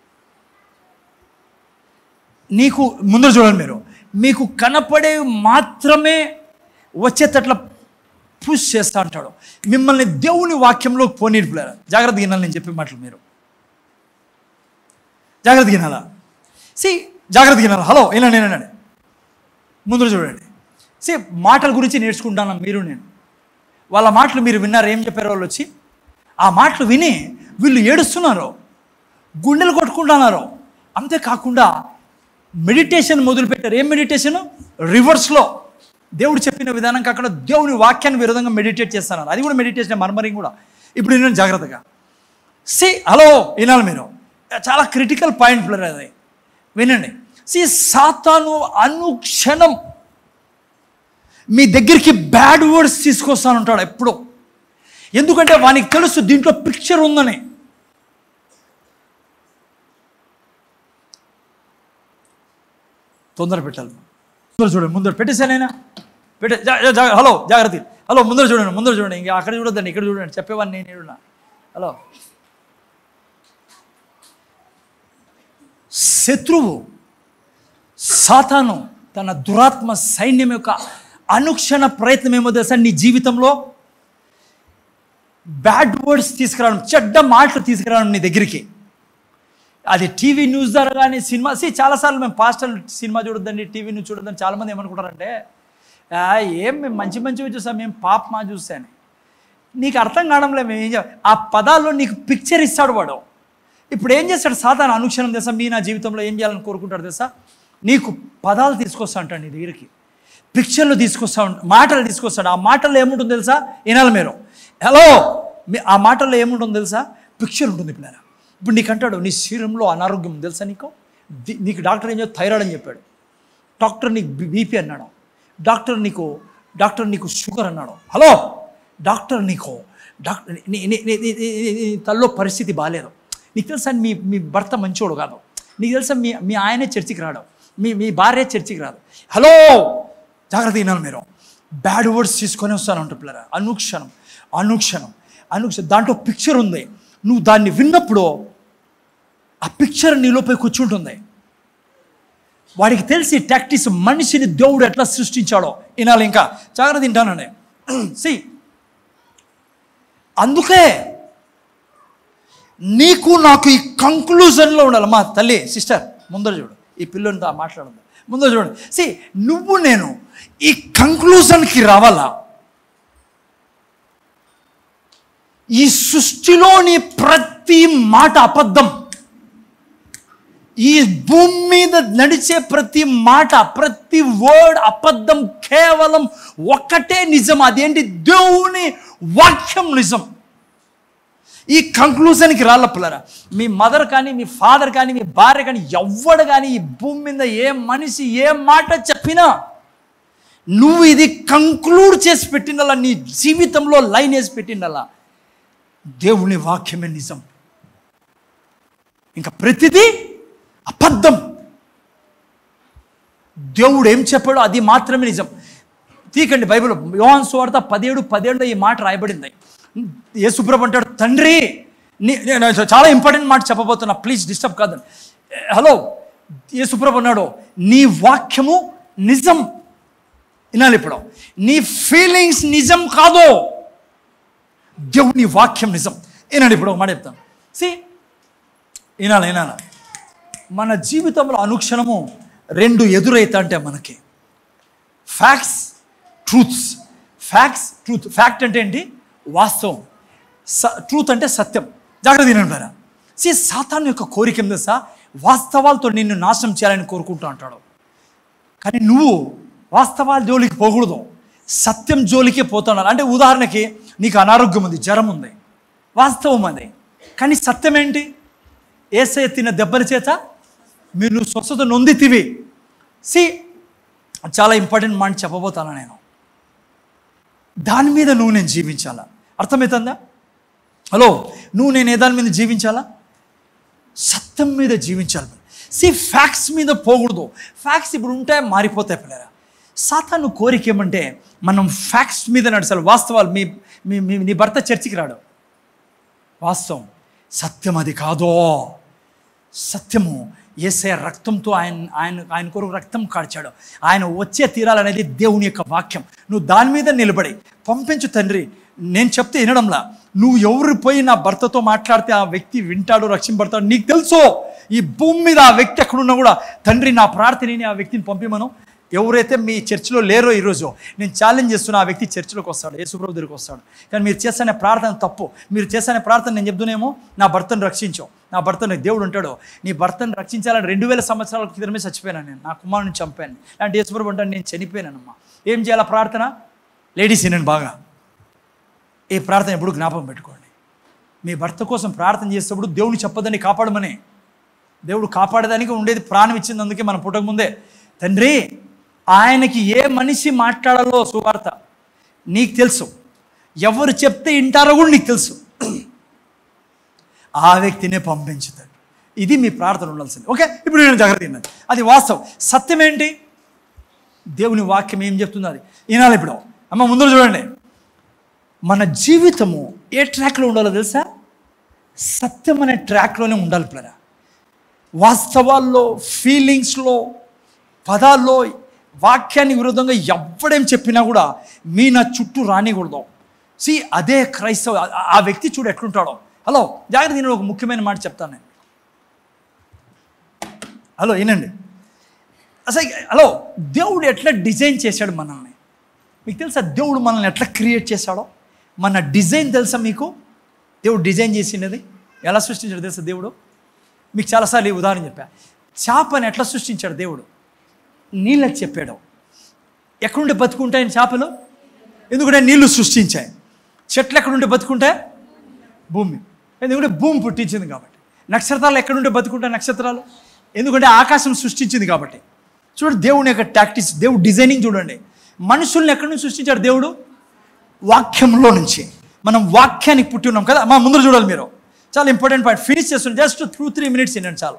నీకు ముందర చూడండి మీరు మీకు కనపడే మాత్రమే వచ్చేటట్ల పుష్ చేస్తా అంటాడు మిమ్మల్ని దేవుని వాక్యంలో పోనీర్పులేరు జాగ్రత్త వినాలి నేను చెప్పే మాటలు మీరు జాగ్రత్త వినాలా సి జాగ్రత్త వినాలా హలో వినండి వినండి ముందర చూడండి సి మాటల గురించి నేర్చుకుంటాను మీరు నేను వాళ్ళ మాటలు మీరు విన్నారు ఏం చెప్పారు వాళ్ళు వచ్చి ఆ మాటలు విని వీళ్ళు ఏడుస్తున్నారు గుండెలు కొట్టుకుంటున్నారు అంతేకాకుండా మెడిటేషన్ మొదలుపెట్టారు ఏం మెడిటేషన్ రివర్స్లో దేవుడు చెప్పిన విధానం కాకుండా దేవుని వాక్యాన్ని విరోధంగా మెడిటేట్ చేస్తున్నారు అది కూడా మెడిటేషన్ మర్మరింగ్ కూడా ఇప్పుడు నేను జాగ్రత్తగా సి హలో వినాలి మీరు చాలా క్రిటికల్ పాయింట్ ప్లర్ అది వినండి సి సాతాను అనుక్షణం మీ దగ్గరికి బ్యాడ్ వర్డ్స్ తీసుకొస్తానంటాడు ఎప్పుడో ఎందుకంటే వానికి తెలుసు దీంట్లో పిక్చర్ ఉందని తొందర పెట్టాలి ముందర చూడండి ముందర పెట్టేశానైనా పెట్టే జా- జా- జా- హలో జాగ్రత్త హలో ముందర చూడండి ముందర చూడండి ఇంకా అక్కడ చూడొద్దండి ఇక్కడ చూడండి చెప్పేవాడిని నేను ఏడున్నా హలో శత్రువు సాతాను తన దురాత్మ సైన్యం యొక్క అనుక్షణ ప్రయత్నం ఏమో తెలుసా నీ జీవితంలో బ్యాడ్ వర్డ్స్ తీసుకురావడం చెడ్డ మాటలు తీసుకురావడం నీ దగ్గరికి అది టీవీ న్యూస్ ద్వారా కానీ సినిమా సి చాలాసార్లు మేము పాస్టల్ సినిమా చూడొద్దండి టీవీ న్యూస్ చూడొద్దని చాలామంది ఏమనుకుంటారంటే "ఆ, ఏం మేము మంచి మంచివి చూసాం మేము పాప మా చూసాను నీకు అర్థం కావడంలే మేము ఏం చేయాలి ఆ పదాల్లో నీకు పిక్చర్ ఇస్తాడు వాడు ఇప్పుడు ఏం చేస్తాడు సాధారణ అనుక్షణం తెలుసా మీ నా జీవితంలో ఏం చేయాలని కోరుకుంటాడు తెలుసా నీకు పదాలు తీసుకొస్తా అంటాడు నీ దగ్గరికి పిక్చర్లు తీసుకొస్తా ఉంటా మాటలు తీసుకొస్తాడు ఆ మాటల్లో ఏముంటుంది తెలుసా వినాలి మీరు హలో మీ ఆ మాటల్లో ఏముంటుంది తెలుసా పిక్చర్ ఉంటుంది పిల్లల ఇప్పుడు నీకు అంటాడు నీ శరీరంలో అనారోగ్యం ఉంది తెలుసా నీకు ది- నీకు డాక్టర్ ఏం చెప్పి థైరాయిడ్ అని చెప్పాడు డాక్టర్ నీకు బీపీ అన్నాడు డాక్టర్ నీకు డాక్టర్ నీకు షుగర్ అన్నాడు హలో డాక్టర్ నీకు డాక్టర్ నీ నీ- నీ- నీ- నీ- నీ- నీ తల్లో పరిస్థితి బాగాలేదు నీకు తెలుసా మీ మీ భర్త మంచోడు కాదు నీకు తెలుసా మీ మీ ఆయనే చర్చికి రాడు మీ మీ భార్య చర్చికి రాదు హలో జాగ్రత్త వినాలి మీరు బ్యాడ్ వర్డ్స్ తీసుకొని వస్తాను అంటు పిల్లరా అనుక్షణం అనుక్షణం అనుక్షణం దాంట్లో పిక్చర్ ఉంది నువ్వు దాన్ని విన్నప్పుడు ఆ పిక్చర్ నీలోపై కూర్చుంటుంది వాడికి తెలిసి టాక్టిస్ మనిషిని దేవుడు ఎట్లా సృష్టించాడో వినాలి ఇంకా జాగ్రత్త తింటానండి సి అందుకే నీకు నాకు ఈ కంక్లూజన్లో ఉండాలి మా తల్లి సిస్టర్ ముందర చూడు ఈ పిల్లలతో మాట్లాడదు ముందర చూడండి సి నువ్వు నేను ఈ కంక్లూజన్కి రావాలా ఈ సృష్టిలోని ప్రతి మాట అబద్ధం ఈ భూమి మీద నడిచే ప్రతి మాట ప్రతి వర్డ్ అబద్ధం కేవలం ఒక్కటే నిజం అదేంటి దేవుని వాక్యం నిజం ఈ కంక్లూజన్కి రాళ్ళప్పులరా మీ మదర్ కానీ మీ ఫాదర్ కానీ మీ భార్య కానీ ఎవ్వడు కానీ ఈ భూమి మీద ఏ మనిషి ఏ మాట చెప్పినా నువ్వు ఇది కంక్లూడ్ చేసి పెట్టినలా నీ జీవితంలో లైన్ వేసి పెట్టినలా దేవుని వాక్యమే నిజం ఇంకా ప్రతిదీ అబద్ధం దేవుడు ఏం చెప్పాడో అది మాత్రమే నిజం తీకండి బైబిల్ యోహాన్ సువార్త పదిహేడు పదిహేడులో ఈ మాట రాయబడింది యేసుప్రభు అంటాడు తండ్రి నీ నేను చాలా ఇంపార్టెంట్ మాట చెప్పబోతున్నా ప్లీజ్ డిస్టర్బ్ కాదండి హలో యేసుప్రభు అన్నాడు నీ వాక్యము నిజం వినాలి ఇప్పుడు నీ ఫీలింగ్స్ నిజం కాదు దేవుని వాక్యం నిజం వినండి ఇప్పుడు ఒక మాట చెప్తాను సి వినాలి వినాలి మన జీవితంలో అనుక్షణము రెండు ఎదురైతా అంటే మనకి facts truths facts truth fact అంటే ఏంటి వాస్తవం స ట్రూత్ అంటే సత్యం జాగ్రత్త వినండి సి సాతాన్ యొక్క కోరిక ఏం తెలుసా వాస్తవాలతో నిన్ను నాశనం చేయాలని కోరుకుంటూ అంటాడు కానీ నువ్వు వాస్తవాల జోలికి పోకూడదు సత్యం జోలికే పోతున్నాడు అంటే ఉదాహరణకి నీకు అనారోగ్యం ఉంది జ్వరం ఉంది వాస్తవం అది కానీ సత్యం ఏంటి ఏసే తిన్న దెబ్బల చేత మీరు నువ్వు స్వస్థత నొందితివి సి చాలా ఇంపార్టెంట్ మాట చెప్పబోతాను నేను దాని మీద నువ్వు నేను జీవించాలా అర్థమవుతుందా హలో నువ్వు నేను ఏ దాని మీద జీవించాలా సత్యం మీద జీవించాలి సి ఫ్యాక్ట్స్ మీద పోకూడదు ఫ్యాక్ట్స్ ఇప్పుడు ఉంటాయి మారిపోతాయి పిల్లరా సాతాను కోరిక ఏమంటే మనం ఫ్యాక్ట్స్ మీద నడచాలి వాస్తవాలు మీ మీ మీ- నీ భర్త చర్చికి రాడు వాస్తవం సత్యం అది కాదో సత్యము ఏసే రక్తంతో ఆయన ఆయన ఆయన కొరకు రక్తం కాల్చాడు ఆయన వచ్చే తీరాలనేది దేవుని యొక్క వాక్యం నువ్వు దాని మీద నిలబడి పంపించు తండ్రి నేను చెప్తే వినడంలా నువ్వు ఎవరు పోయి నా భర్తతో మాట్లాడితే ఆ వ్యక్తి వింటాడు రక్షింపడతాడు నీకు తెలుసు ఈ భూమి మీద ఆ వ్యక్తి ఎక్కడున్నా కూడా తండ్రి నా ప్రార్థనని ఆ వ్యక్తిని పంపిమను ఎవరైతే మీ చర్చిలో లేరో ఈరోజు నేను ఛాలెంజ్ చేస్తున్నా ఆ వ్యక్తి చర్చిలోకి వస్తాడు యేసుప్రభు దగ్గరికి వస్తాడు కానీ మీరు చేసే ప్రార్థన తప్పు మీరు చేసే ప్రార్థన నేను చెప్తున్నామో నా భర్తను రక్షించు నా భర్తను దేవుడు ఉంటాడు నీ భర్తను రక్షించాలని రెండు వేల సంవత్సరాల క్రితమే చచ్చిపోయాను నేను నా కుమారుని చంపాను లాంటి యేసుప్రభు అంటాను నేను చనిపోయానమ్మా ఏం చేయాలా ప్రార్థన లేడీస్ నేను బాగా ఈ ప్రార్థన ఎప్పుడు జ్ఞాపకం పెట్టుకోండి మీ భర్త కోసం ప్రార్థన చేసేటప్పుడు దేవుని చెప్పదని కాపాడమని దేవుడు కాపాడడానికి ఉండేది ప్రాణం ఇచ్చింది అందుకే మనం పుట్టక ముందే తండ్రి ఆయనకి ఏ మనిషి మాట్లాడాలో సువార్త నీకు తెలుసు ఎవరు చెప్తే వింటారో కూడా నీకు తెలుసు ఆ వ్యక్తినే పంపించుతాడు ఇది మీ ప్రార్థన ఉండాల్సింది ఓకే ఇప్పుడు నేను జాగ్రత్త విన్నాను అది వాస్తవం సత్యం ఏంటి దేవుని వాక్యం ఏం చెప్తుంది అది వినాలి ఇప్పుడు అమ్మ ముందు చూడండి మన జీవితము ఏ ట్రాక్లో ఉండాలో తెలుసా సత్యం అనే ట్రాక్లోనే ఉండాలి పిల్లరా వాస్తవాల్లో ఫీలింగ్స్లో పదాల్లో వాక్యానికి విరుద్ధంగా ఎవ్వడేం చెప్పినా కూడా మీ నా చుట్టూ రానికూడదు సి అదే క్రైస్తవ ఆ- ఆ వ్యక్తి చూడు ఎట్లుంటాడో హలో జాగ్రత్త నేను ఒక ముఖ్యమైన మాట చెప్తాను నేను హలో వినండి అసలు హలో దేవుడు ఎట్లా డిజైన్ చేశాడు మనల్ని మీకు తెలుసా దేవుడు మనల్ని ఎట్లా క్రియేట్ చేశాడో మన డిజైన్ తెలుసా మీకు దేవుడు డిజైన్ చేసినది ఎలా సృష్టించాడు తెలుసా దేవుడు మీకు చాలాసార్లు ఈ ఉదాహరణ చెప్పా చేపని ఎట్లా సృష్టించాడు దేవుడు నీళ్ళకి చెప్పాడు ఎక్కడుంటే బతుకుంటాయని చేపలు ఎందుకంటే నీళ్లు సృష్టించాయి చెట్లు ఎక్కడుంటే బతుకుంటాయి భూమి ఎందుకంటే భూమి పుట్టించింది కాబట్టి నక్షత్రాలు ఎక్కడుంటే బతుకుంటాయి నక్షత్రాలు ఎందుకంటే ఆకాశం సృష్టించింది కాబట్టి చూడండి దేవుని యొక్క టాక్టిక్స్ దేవుడు డిజైనింగ్ చూడండి మనుషుల్ని ఎక్కడి నుంచి సృష్టించాడు దేవుడు వాక్యంలో నుంచి మనం వాక్యానికి పుట్టి ఉన్నాం కదా మా ముందు చూడాలి మీరు చాలా ఇంపార్టెంట్ పాయింట్ ఫినిష్ చేస్తున్నాం జస్ట్ టూ త్రీ మినిట్స్ ఏంటంటే చాలు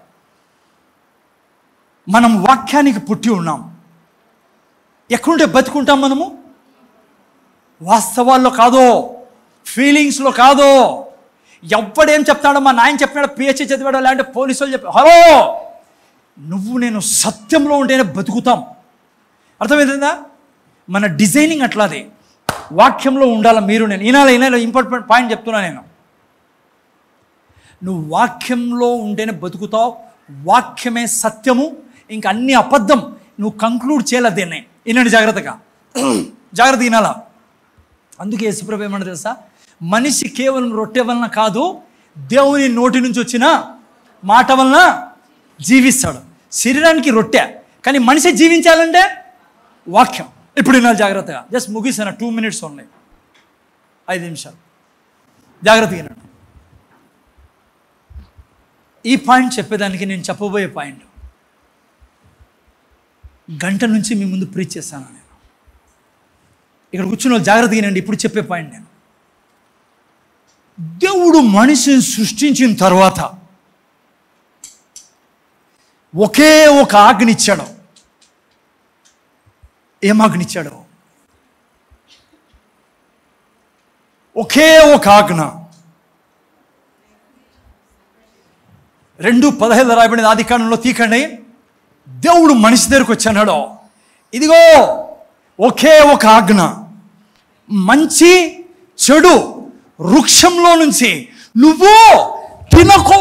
మనం వాక్యానికి పుట్టి ఉన్నాం ఎక్కడుంటే బతుకుంటాం మనము వాస్తవాల్లో కాదో ఫీలింగ్స్లో కాదో ఎవ్వడేం చెప్తాడో మా నాయన చెప్పినాడు పిహెచ్డి చదివాడో లేదంటే పోలీసు వాళ్ళు చెప్పారు హలో నువ్వు నేను సత్యంలో ఉంటేనే బతుకుతాం అర్థమవుతుందా మన డిజైనింగ్ అట్లాదే వాక్యంలో ఉండాలి మీరు నేను ఈనాల ఈనాల ఇంపార్టెంట్ పాయింట్ చెప్తున్నా నేను నువ్వు వాక్యంలో ఉంటేనే బతుకుతావు వాక్యమే సత్యము ఇంక అన్ని అబద్ధం నువ్వు కంక్లూడ్ చేయాలి దీన్ని వినండి జాగ్రత్తగా జాగ్రత్త వినాలా అందుకే యేసుప్రభు ఏమన్నా తెలుసా మనిషి కేవలం రొట్టె వలన కాదు దేవుని నోటి నుంచి వచ్చిన మాట వలన జీవిస్తాడు శరీరానికి రొట్టె కానీ మనిషి జీవించాలంటే వాక్యం ఇప్పుడు వినాలి జాగ్రత్తగా జస్ట్ ముగిసాను టూ మినిట్స్ ఉన్నాయి ఐదు నిమిషాలు జాగ్రత్తగా వినండి ఈ పాయింట్ చెప్పేదానికి నేను చెప్పబోయే పాయింట్ గంట నుంచి మీ ముందు ప్రీచ్ చేస్తాను నేను ఇక్కడ కూర్చున్న వాళ్ళు జాగ్రత్తగా వినండి ఇప్పుడు చెప్పే పాయింట్ నేను దేవుడు మనిషిని సృష్టించిన తర్వాత ఒకే ఒక ఆజ్ఞనిచ్చాడు ఏం ఆజ్ఞనిచ్చాడు ఒకే ఒక ఆజ్ఞ రెండు పదహైదు రాయబడిన ఆది కాలంలో తీకండి దేవుడు మనిషి దగ్గరకు వచ్చాడు ఇదిగో ఒకే ఒక ఆజ్ఞ మంచి చెడు వృక్షంలో నుంచి నువ్వు తినకో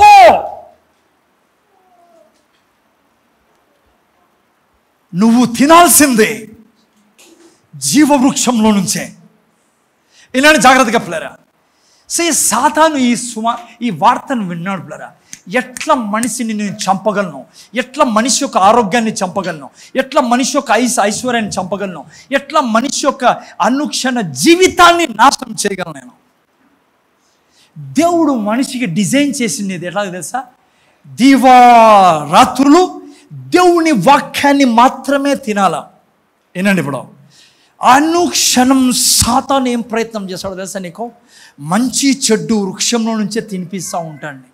నువ్వు తినాల్సిందే జీవవృక్షంలో నుంచే ఇలాంటి జాగ్రత్తగా పిల్లరా సే సాతాను ఈ సుమా ఈ వార్తను విన్నాడు పిల్లరా ఎట్లా మనిషిని నేను చంపగలను ఎట్లా మనిషి యొక్క ఆరోగ్యాన్ని చంపగలను ఎట్లా మనిషి యొక్క ఐస్ ఐశ్వర్యాన్ని చంపగలను ఎట్లా మనిషి యొక్క అనుక్షణ జీవితాన్ని నాశనం చేయగలను నేను దేవుడు మనిషికి డిజైన్ చేసింది ఇది ఎట్లా తెలుసా దీవా రాత్రులు దేవుని వాక్యాన్ని మాత్రమే తినాలా ఏనండి ఇప్పుడు అనుక్షణం సాతాను ఏం ప్రయత్నం చేస్తాడో తెలుసా నీకు మంచి చెడ్డు వృక్షంలో నుంచే తినిపిస్తూ ఉంటాడు నీకు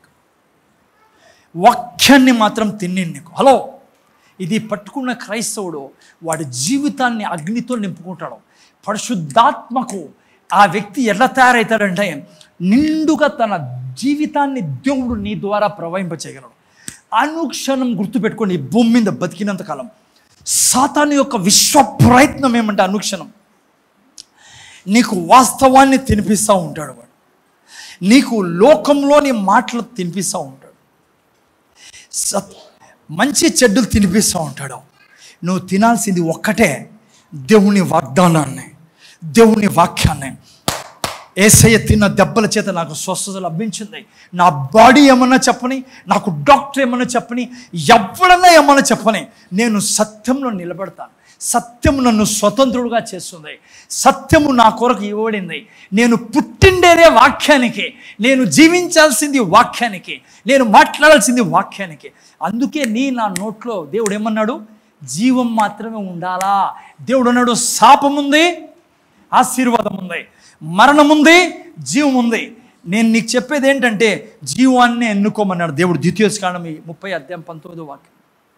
వాక్యాన్ని మాత్రం తిని నీకు హలో ఇది పట్టుకున్న క్రైస్తవుడు వాడి జీవితాన్ని అగ్నితో నింపుకుంటాడు పరిశుద్ధాత్మకు ఆ వ్యక్తి ఎలా తయారవుతాడంటే నిండుగా తన జీవితాన్ని దేవుడు నీ ద్వారా ప్రవహింపచేయగలడు అనుక్షణం గుర్తుపెట్టుకొని ఈ భూమి మీద బతికినంత కాలం సాతాను యొక్క విశ్వ ప్రయత్నం ఏమంటే అనుక్షణం నీకు వాస్తవాన్ని తినిపిస్తూ ఉంటాడు వాడు నీకు లోకంలోని మాటలు తినిపిస్తూ ఉంటాడు సత్ మంచి చెడ్డలు తినిపిస్తూ ఉంటాడు నువ్వు తినాల్సింది ఒక్కటే దేవుని వాగ్దానాన్ని దేవుని వాక్యాన్ని ఏసయ్య తిన్న దెబ్బల చేత నాకు స్వస్థత లభించింది నా బాడీ ఏమన్నా చెప్పని నాకు డాక్టర్ ఏమన్నా చెప్పని ఎవడన్నా ఏమన్నా చెప్పని నేను సత్యంలో నిలబడతాను సత్యము నన్ను స్వతంత్రుడుగా చేస్తుంది సత్యము నా కొరకు ఇవ్వబడింది నేను పుట్టిండేదే వాక్యానికి నేను జీవించాల్సింది వాక్యానికి నేను మాట్లాడాల్సింది వాక్యానికి అందుకే నీ నా నోట్లో దేవుడు ఏమన్నాడు జీవం మాత్రమే ఉండాలా దేవుడు అన్నాడు శాపం ఉంది ఆశీర్వాదం ఉంది మరణం ఉంది జీవం ఉంది నేను నీకు చెప్పేది ఏంటంటే జీవాన్ని ఎన్నుకోమన్నాడు దేవుడు ద్వితీయ కాండం ఈ ముప్పై అధ్యాయం పంతొమ్మిదో వాక్యం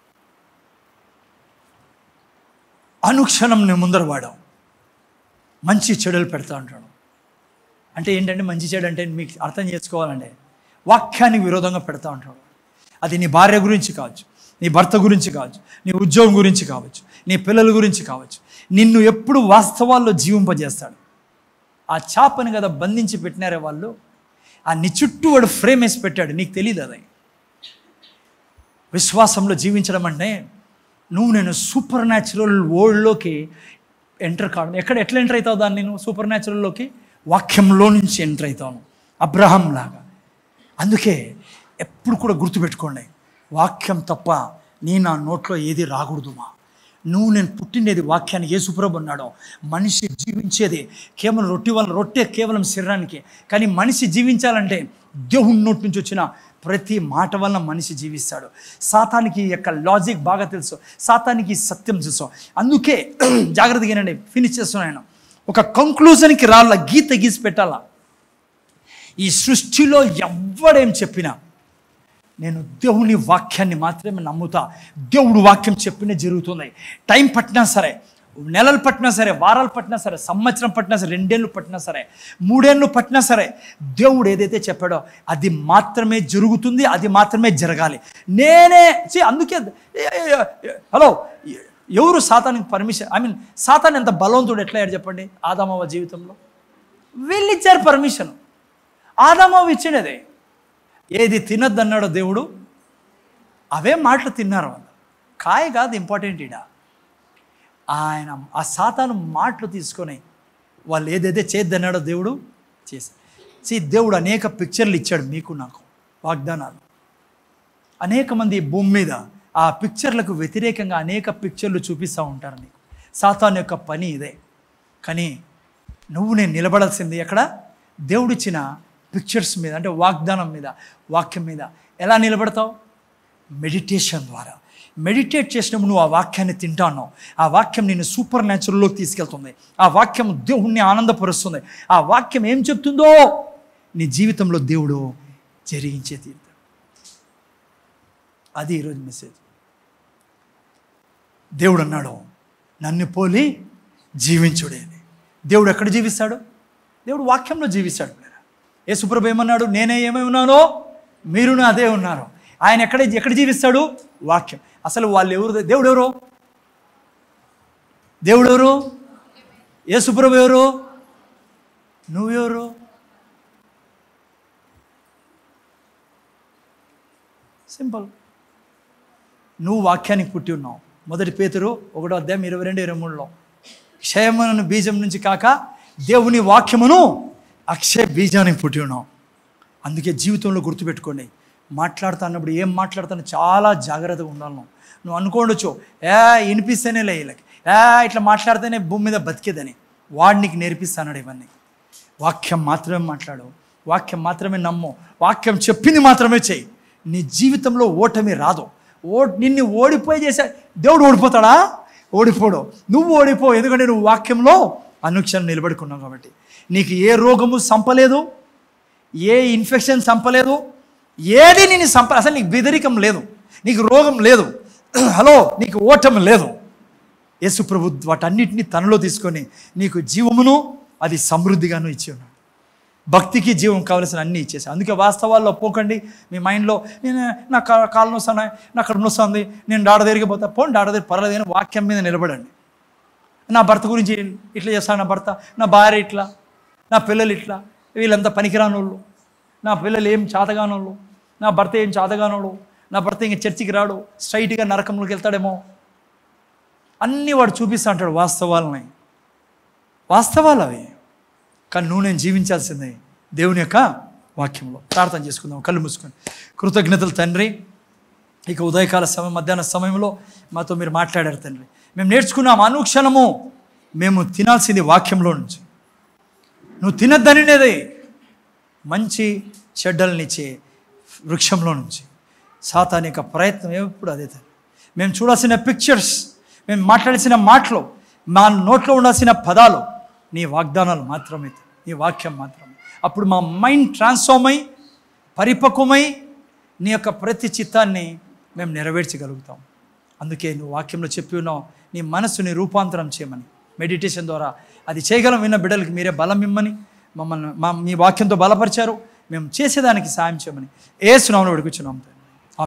అనుక్షణం నేను ముందర వాడాం మంచి చెడులు పెడతా ఉంటాడు అంటే ఏంటంటే మంచి చెడు అంటే మీకు అర్థం చేసుకోవాలంటే వాక్యానికి విరోధంగా పెడతా ఉంటాడు అది నీ భార్య గురించి కావచ్చు నీ భర్త గురించి కావచ్చు నీ ఉద్యోగం గురించి కావచ్చు నీ పిల్లల గురించి కావచ్చు నిన్ను ఎప్పుడు వాస్తవాల్లో జీవింపజేస్తాడు ఆ చేపని కదా బంధించి పెట్టినారే వాళ్ళు ఆ నీ చుట్టూ వాడు ఫ్రేమ్ వేసి పెట్టాడు నీకు తెలియదు అది విశ్వాసంలో జీవించడం అంటే నువ్వు నేను సూపర్ న్యాచురల్ వరల్డ్లోకి ఎంటర్ కావడం ఎక్కడ ఎట్లా ఎంటర్ అవుతావు దాన్ని నువ్వు సూపర్ న్యాచురల్లోకి వాక్యంలో నుంచి ఎంటర్ అవుతాను అబ్రహం లాగా అందుకే ఎప్పుడు కూడా గుర్తుపెట్టుకోండి వాక్యం తప్ప నీ నా నోట్లో ఏది రాకూడదుమా నువ్వు నేను పుట్టినది వాక్యాన్ని ఏ సుప్రభు అన్నాడో మనిషి జీవించేది కేవలం రొట్టె వల్ల రొట్టె కేవలం శరీరానికి కానీ మనిషి జీవించాలంటే దేవుని నోటి నుంచి వచ్చిన ప్రతి మాట వల్ల మనిషి జీవిస్తాడు సాతానికి ఈ యొక్క లాజిక్ బాగా తెలుసు సాతానికి ఈ సత్యం తెలుసు అందుకే జాగ్రత్తగా వినండి ఫినిష్ చేస్తున్నాను ఒక కంక్లూజన్కి రాళ్ళ గీత గీసి పెట్టాలా ఈ సృష్టిలో ఎవ్వడేం చెప్పినా నేను దేవుని వాక్యాన్ని మాత్రమే నమ్ముతా దేవుడు వాక్యం చెప్పినే జరుగుతుంది టైం పట్టినా సరే నెలలు పట్టినా సరే వారాలు పట్టినా సరే సంవత్సరం పట్టినా సరే రెండేళ్ళు పట్టినా సరే మూడేళ్ళు పట్టినా సరే దేవుడు ఏదైతే చెప్పాడో అది మాత్రమే జరుగుతుంది అది మాత్రమే జరగాలి నేనే see, అందుకే ఏ- ఏ- ఏ- హలో ఎవరు సాతానికి పర్మిషన్ ఐ మీన్ సాతాన్ ఎంత బలవంతుడు ఎట్లా అయ్యాడు చెప్పండి ఆదామవ జీవితంలో వీళ్ళు ఇచ్చారు పర్మిషన్ ఆదామవ ఇచ్చినదే ఏది తినద్దన్నాడో దేవుడు అవే మాటలు తిన్నారు వాళ్ళు కాయ కాదు ఇంపార్టెంట్ ఇడా ఆయన ఆ సాతాను మాటలు తీసుకొని వాళ్ళు ఏదైతే చేద్దన్నాడో దేవుడు చేశారు see దేవుడు అనేక పిక్చర్లు ఇచ్చాడు మీకు నాకు వాగ్దానాలు అనేక మంది ఈ భూమి మీద ఆ పిక్చర్లకు వ్యతిరేకంగా అనేక పిక్చర్లు చూపిస్తూ ఉంటారు నీకు సాతాన్ యొక్క పని ఇదే కానీ నువ్వు నేను నిలబడాల్సింది ఎక్కడ దేవుడిచ్చిన పిక్చర్స్ మీద అంటే వాగ్దానం మీద వాక్యం మీద ఎలా నిలబడతావు మెడిటేషన్ ద్వారా మెడిటేట్ చేసినప్పుడు నువ్వు ఆ వాక్యాన్ని తింటాను ఆ వాక్యం నేను సూపర్ న్యాచురల్లోకి తీసుకెళ్తుంది ఆ వాక్యం దేవుణ్ణి ఆనందపరుస్తుంది ఆ వాక్యం ఏం చెప్తుందో నీ జీవితంలో దేవుడు జరిగించే తీరుతాడు అది ఈరోజు మెసేజ్ దేవుడు అన్నాడు నన్ను పోలి జీవించుడే అని దేవుడు ఎక్కడ జీవిస్తాడు దేవుడు వాక్యంలో జీవిస్తాడు యేసుప్రభు ఏమన్నాడు నేనే ఏమై ఉన్నానో మీరు అదే ఉన్నారు ఆయన ఎక్కడ ఎక్కడ జీవిస్తాడు వాక్యం అసలు వాళ్ళు ఎవరు దేవుడు ఎవరు దేవుడు ఎవరు యేసుప్రభు ఎవరు నువ్వెవరు సింపుల్ నువ్వు వాక్యానికి పుట్టి ఉన్నావు మొదటి పేతురు ఒకటో అధ్యాయం ఇరవై రెండు ఇరవై మూడులో క్షయమను బీజం నుంచి కాక దేవుని వాక్యమును అక్షయ బీజానికి పుట్టి ఉన్నావు అందుకే జీవితంలో గుర్తుపెట్టుకోండి మాట్లాడుతున్నప్పుడు ఏం మాట్లాడుతానో చాలా జాగ్రత్తగా ఉండాలి నువ్వు నువ్వు అనుకోండొచ్చు ఏ వినిపిస్తేనే లే వీళ్ళకి ఏ ఇట్లా మాట్లాడితేనే భూమి మీద బతికేదని వాడు నీకు నేర్పిస్తాడు ఇవన్నీ వాక్యం మాత్రమే మాట్లాడు వాక్యం మాత్రమే నమ్ము వాక్యం చెప్పింది మాత్రమే చెయ్యి నీ జీవితంలో ఓటమి రాదు ఓ నిన్ను ఓడిపోయి చేసే దేవుడు ఓడిపోతాడా ఓడిపోడు నువ్వు ఓడిపో ఎందుకంటే నువ్వు వాక్యంలో అనుక్షణం నిలబడుకున్నావు కాబట్టి నీకు ఏ రోగము సంపలేదు ఏ ఇన్ఫెక్షన్ చంపలేదు ఏది నేను సంప అసలు నీకు బెదరికం లేదు నీకు రోగం లేదు హలో నీకు ఓటమి లేదు యేసు ప్రభు వాటన్నిటిని తనలో తీసుకొని నీకు జీవమును అది సమృద్ధిగాను ఇచ్చి ఉన్నాడు భక్తికి జీవం కావలసిన అన్నీ ఇచ్చేసి అందుకే వాస్తవాల్లో పోకండి మీ మైండ్లో నేను నా కా కాళ్ళు నొస్తున్నాయి నా కడుపు నొస్తుంది నేను డాడ దగ్గరికి పోతా పోండి డాడ దగ్గర పర్లేదు అని వాక్యం మీద నిలబడండి నా భర్త గురించి ఇట్లా చేస్తాను నా భర్త నా భార్య ఇట్లా నా పిల్లలు ఇట్లా వీళ్ళంతా పనికిరాని వాళ్ళు నా పిల్లలు ఏం చాతగానోళ్ళు నా భర్త ఏం చాతగానోడు నా భర్త ఇంక చర్చికి రాడు స్ట్రైట్గా నరకంలోకి వెళ్తాడేమో అన్నీ వాడు చూపిస్తా అంటాడు వాస్తవాలని వాస్తవాలు అవి కానీ నువ్వు నేను జీవించాల్సిందే దేవుని యొక్క వాక్యంలో ప్రార్థన చేసుకుందాం కళ్ళు మూసుకొని కృతజ్ఞతలు తండ్రి ఇక ఉదయకాల సమయం మధ్యాహ్న సమయంలో మాతో మీరు మాట్లాడారు తండ్రి మేము నేర్చుకున్నాం అనుక్షణము మేము తినాల్సింది వాక్యంలో నుంచి నువ్వు తినద్దనినేదే మంచి చెడ్డలనిచ్చే వృక్షంలో నుంచి సాతాన్ యొక్క ప్రయత్నం ఎప్పుడు అదే తండ్రి మేము చూడాల్సిన పిక్చర్స్ మేము మాట్లాడాల్సిన మాటలు మా నోట్లో ఉండాల్సిన పదాలు నీ వాగ్దానాలు మాత్రమే నీ వాక్యం మాత్రమే అప్పుడు మా మైండ్ ట్రాన్స్ఫార్మ్ అయి పరిపక్వమై నీ యొక్క ప్రతి చిత్తాన్ని మేము నెరవేర్చగలుగుతాం అందుకే నువ్వు వాక్యంలో చెప్పి ఉన్నావు నీ మనస్సుని రూపాంతరం చేయమని మెడిటేషన్ ద్వారా అది చేయగలం విన్న బిడ్డలకి మీరే బలం ఇమ్మని మమ్మల్ని మా మీ వాక్యంతో బలపరిచారు మేము చేసేదానికి సాయం చేయమని ఏ సునామను అడుగుచున్నాం తండ్రి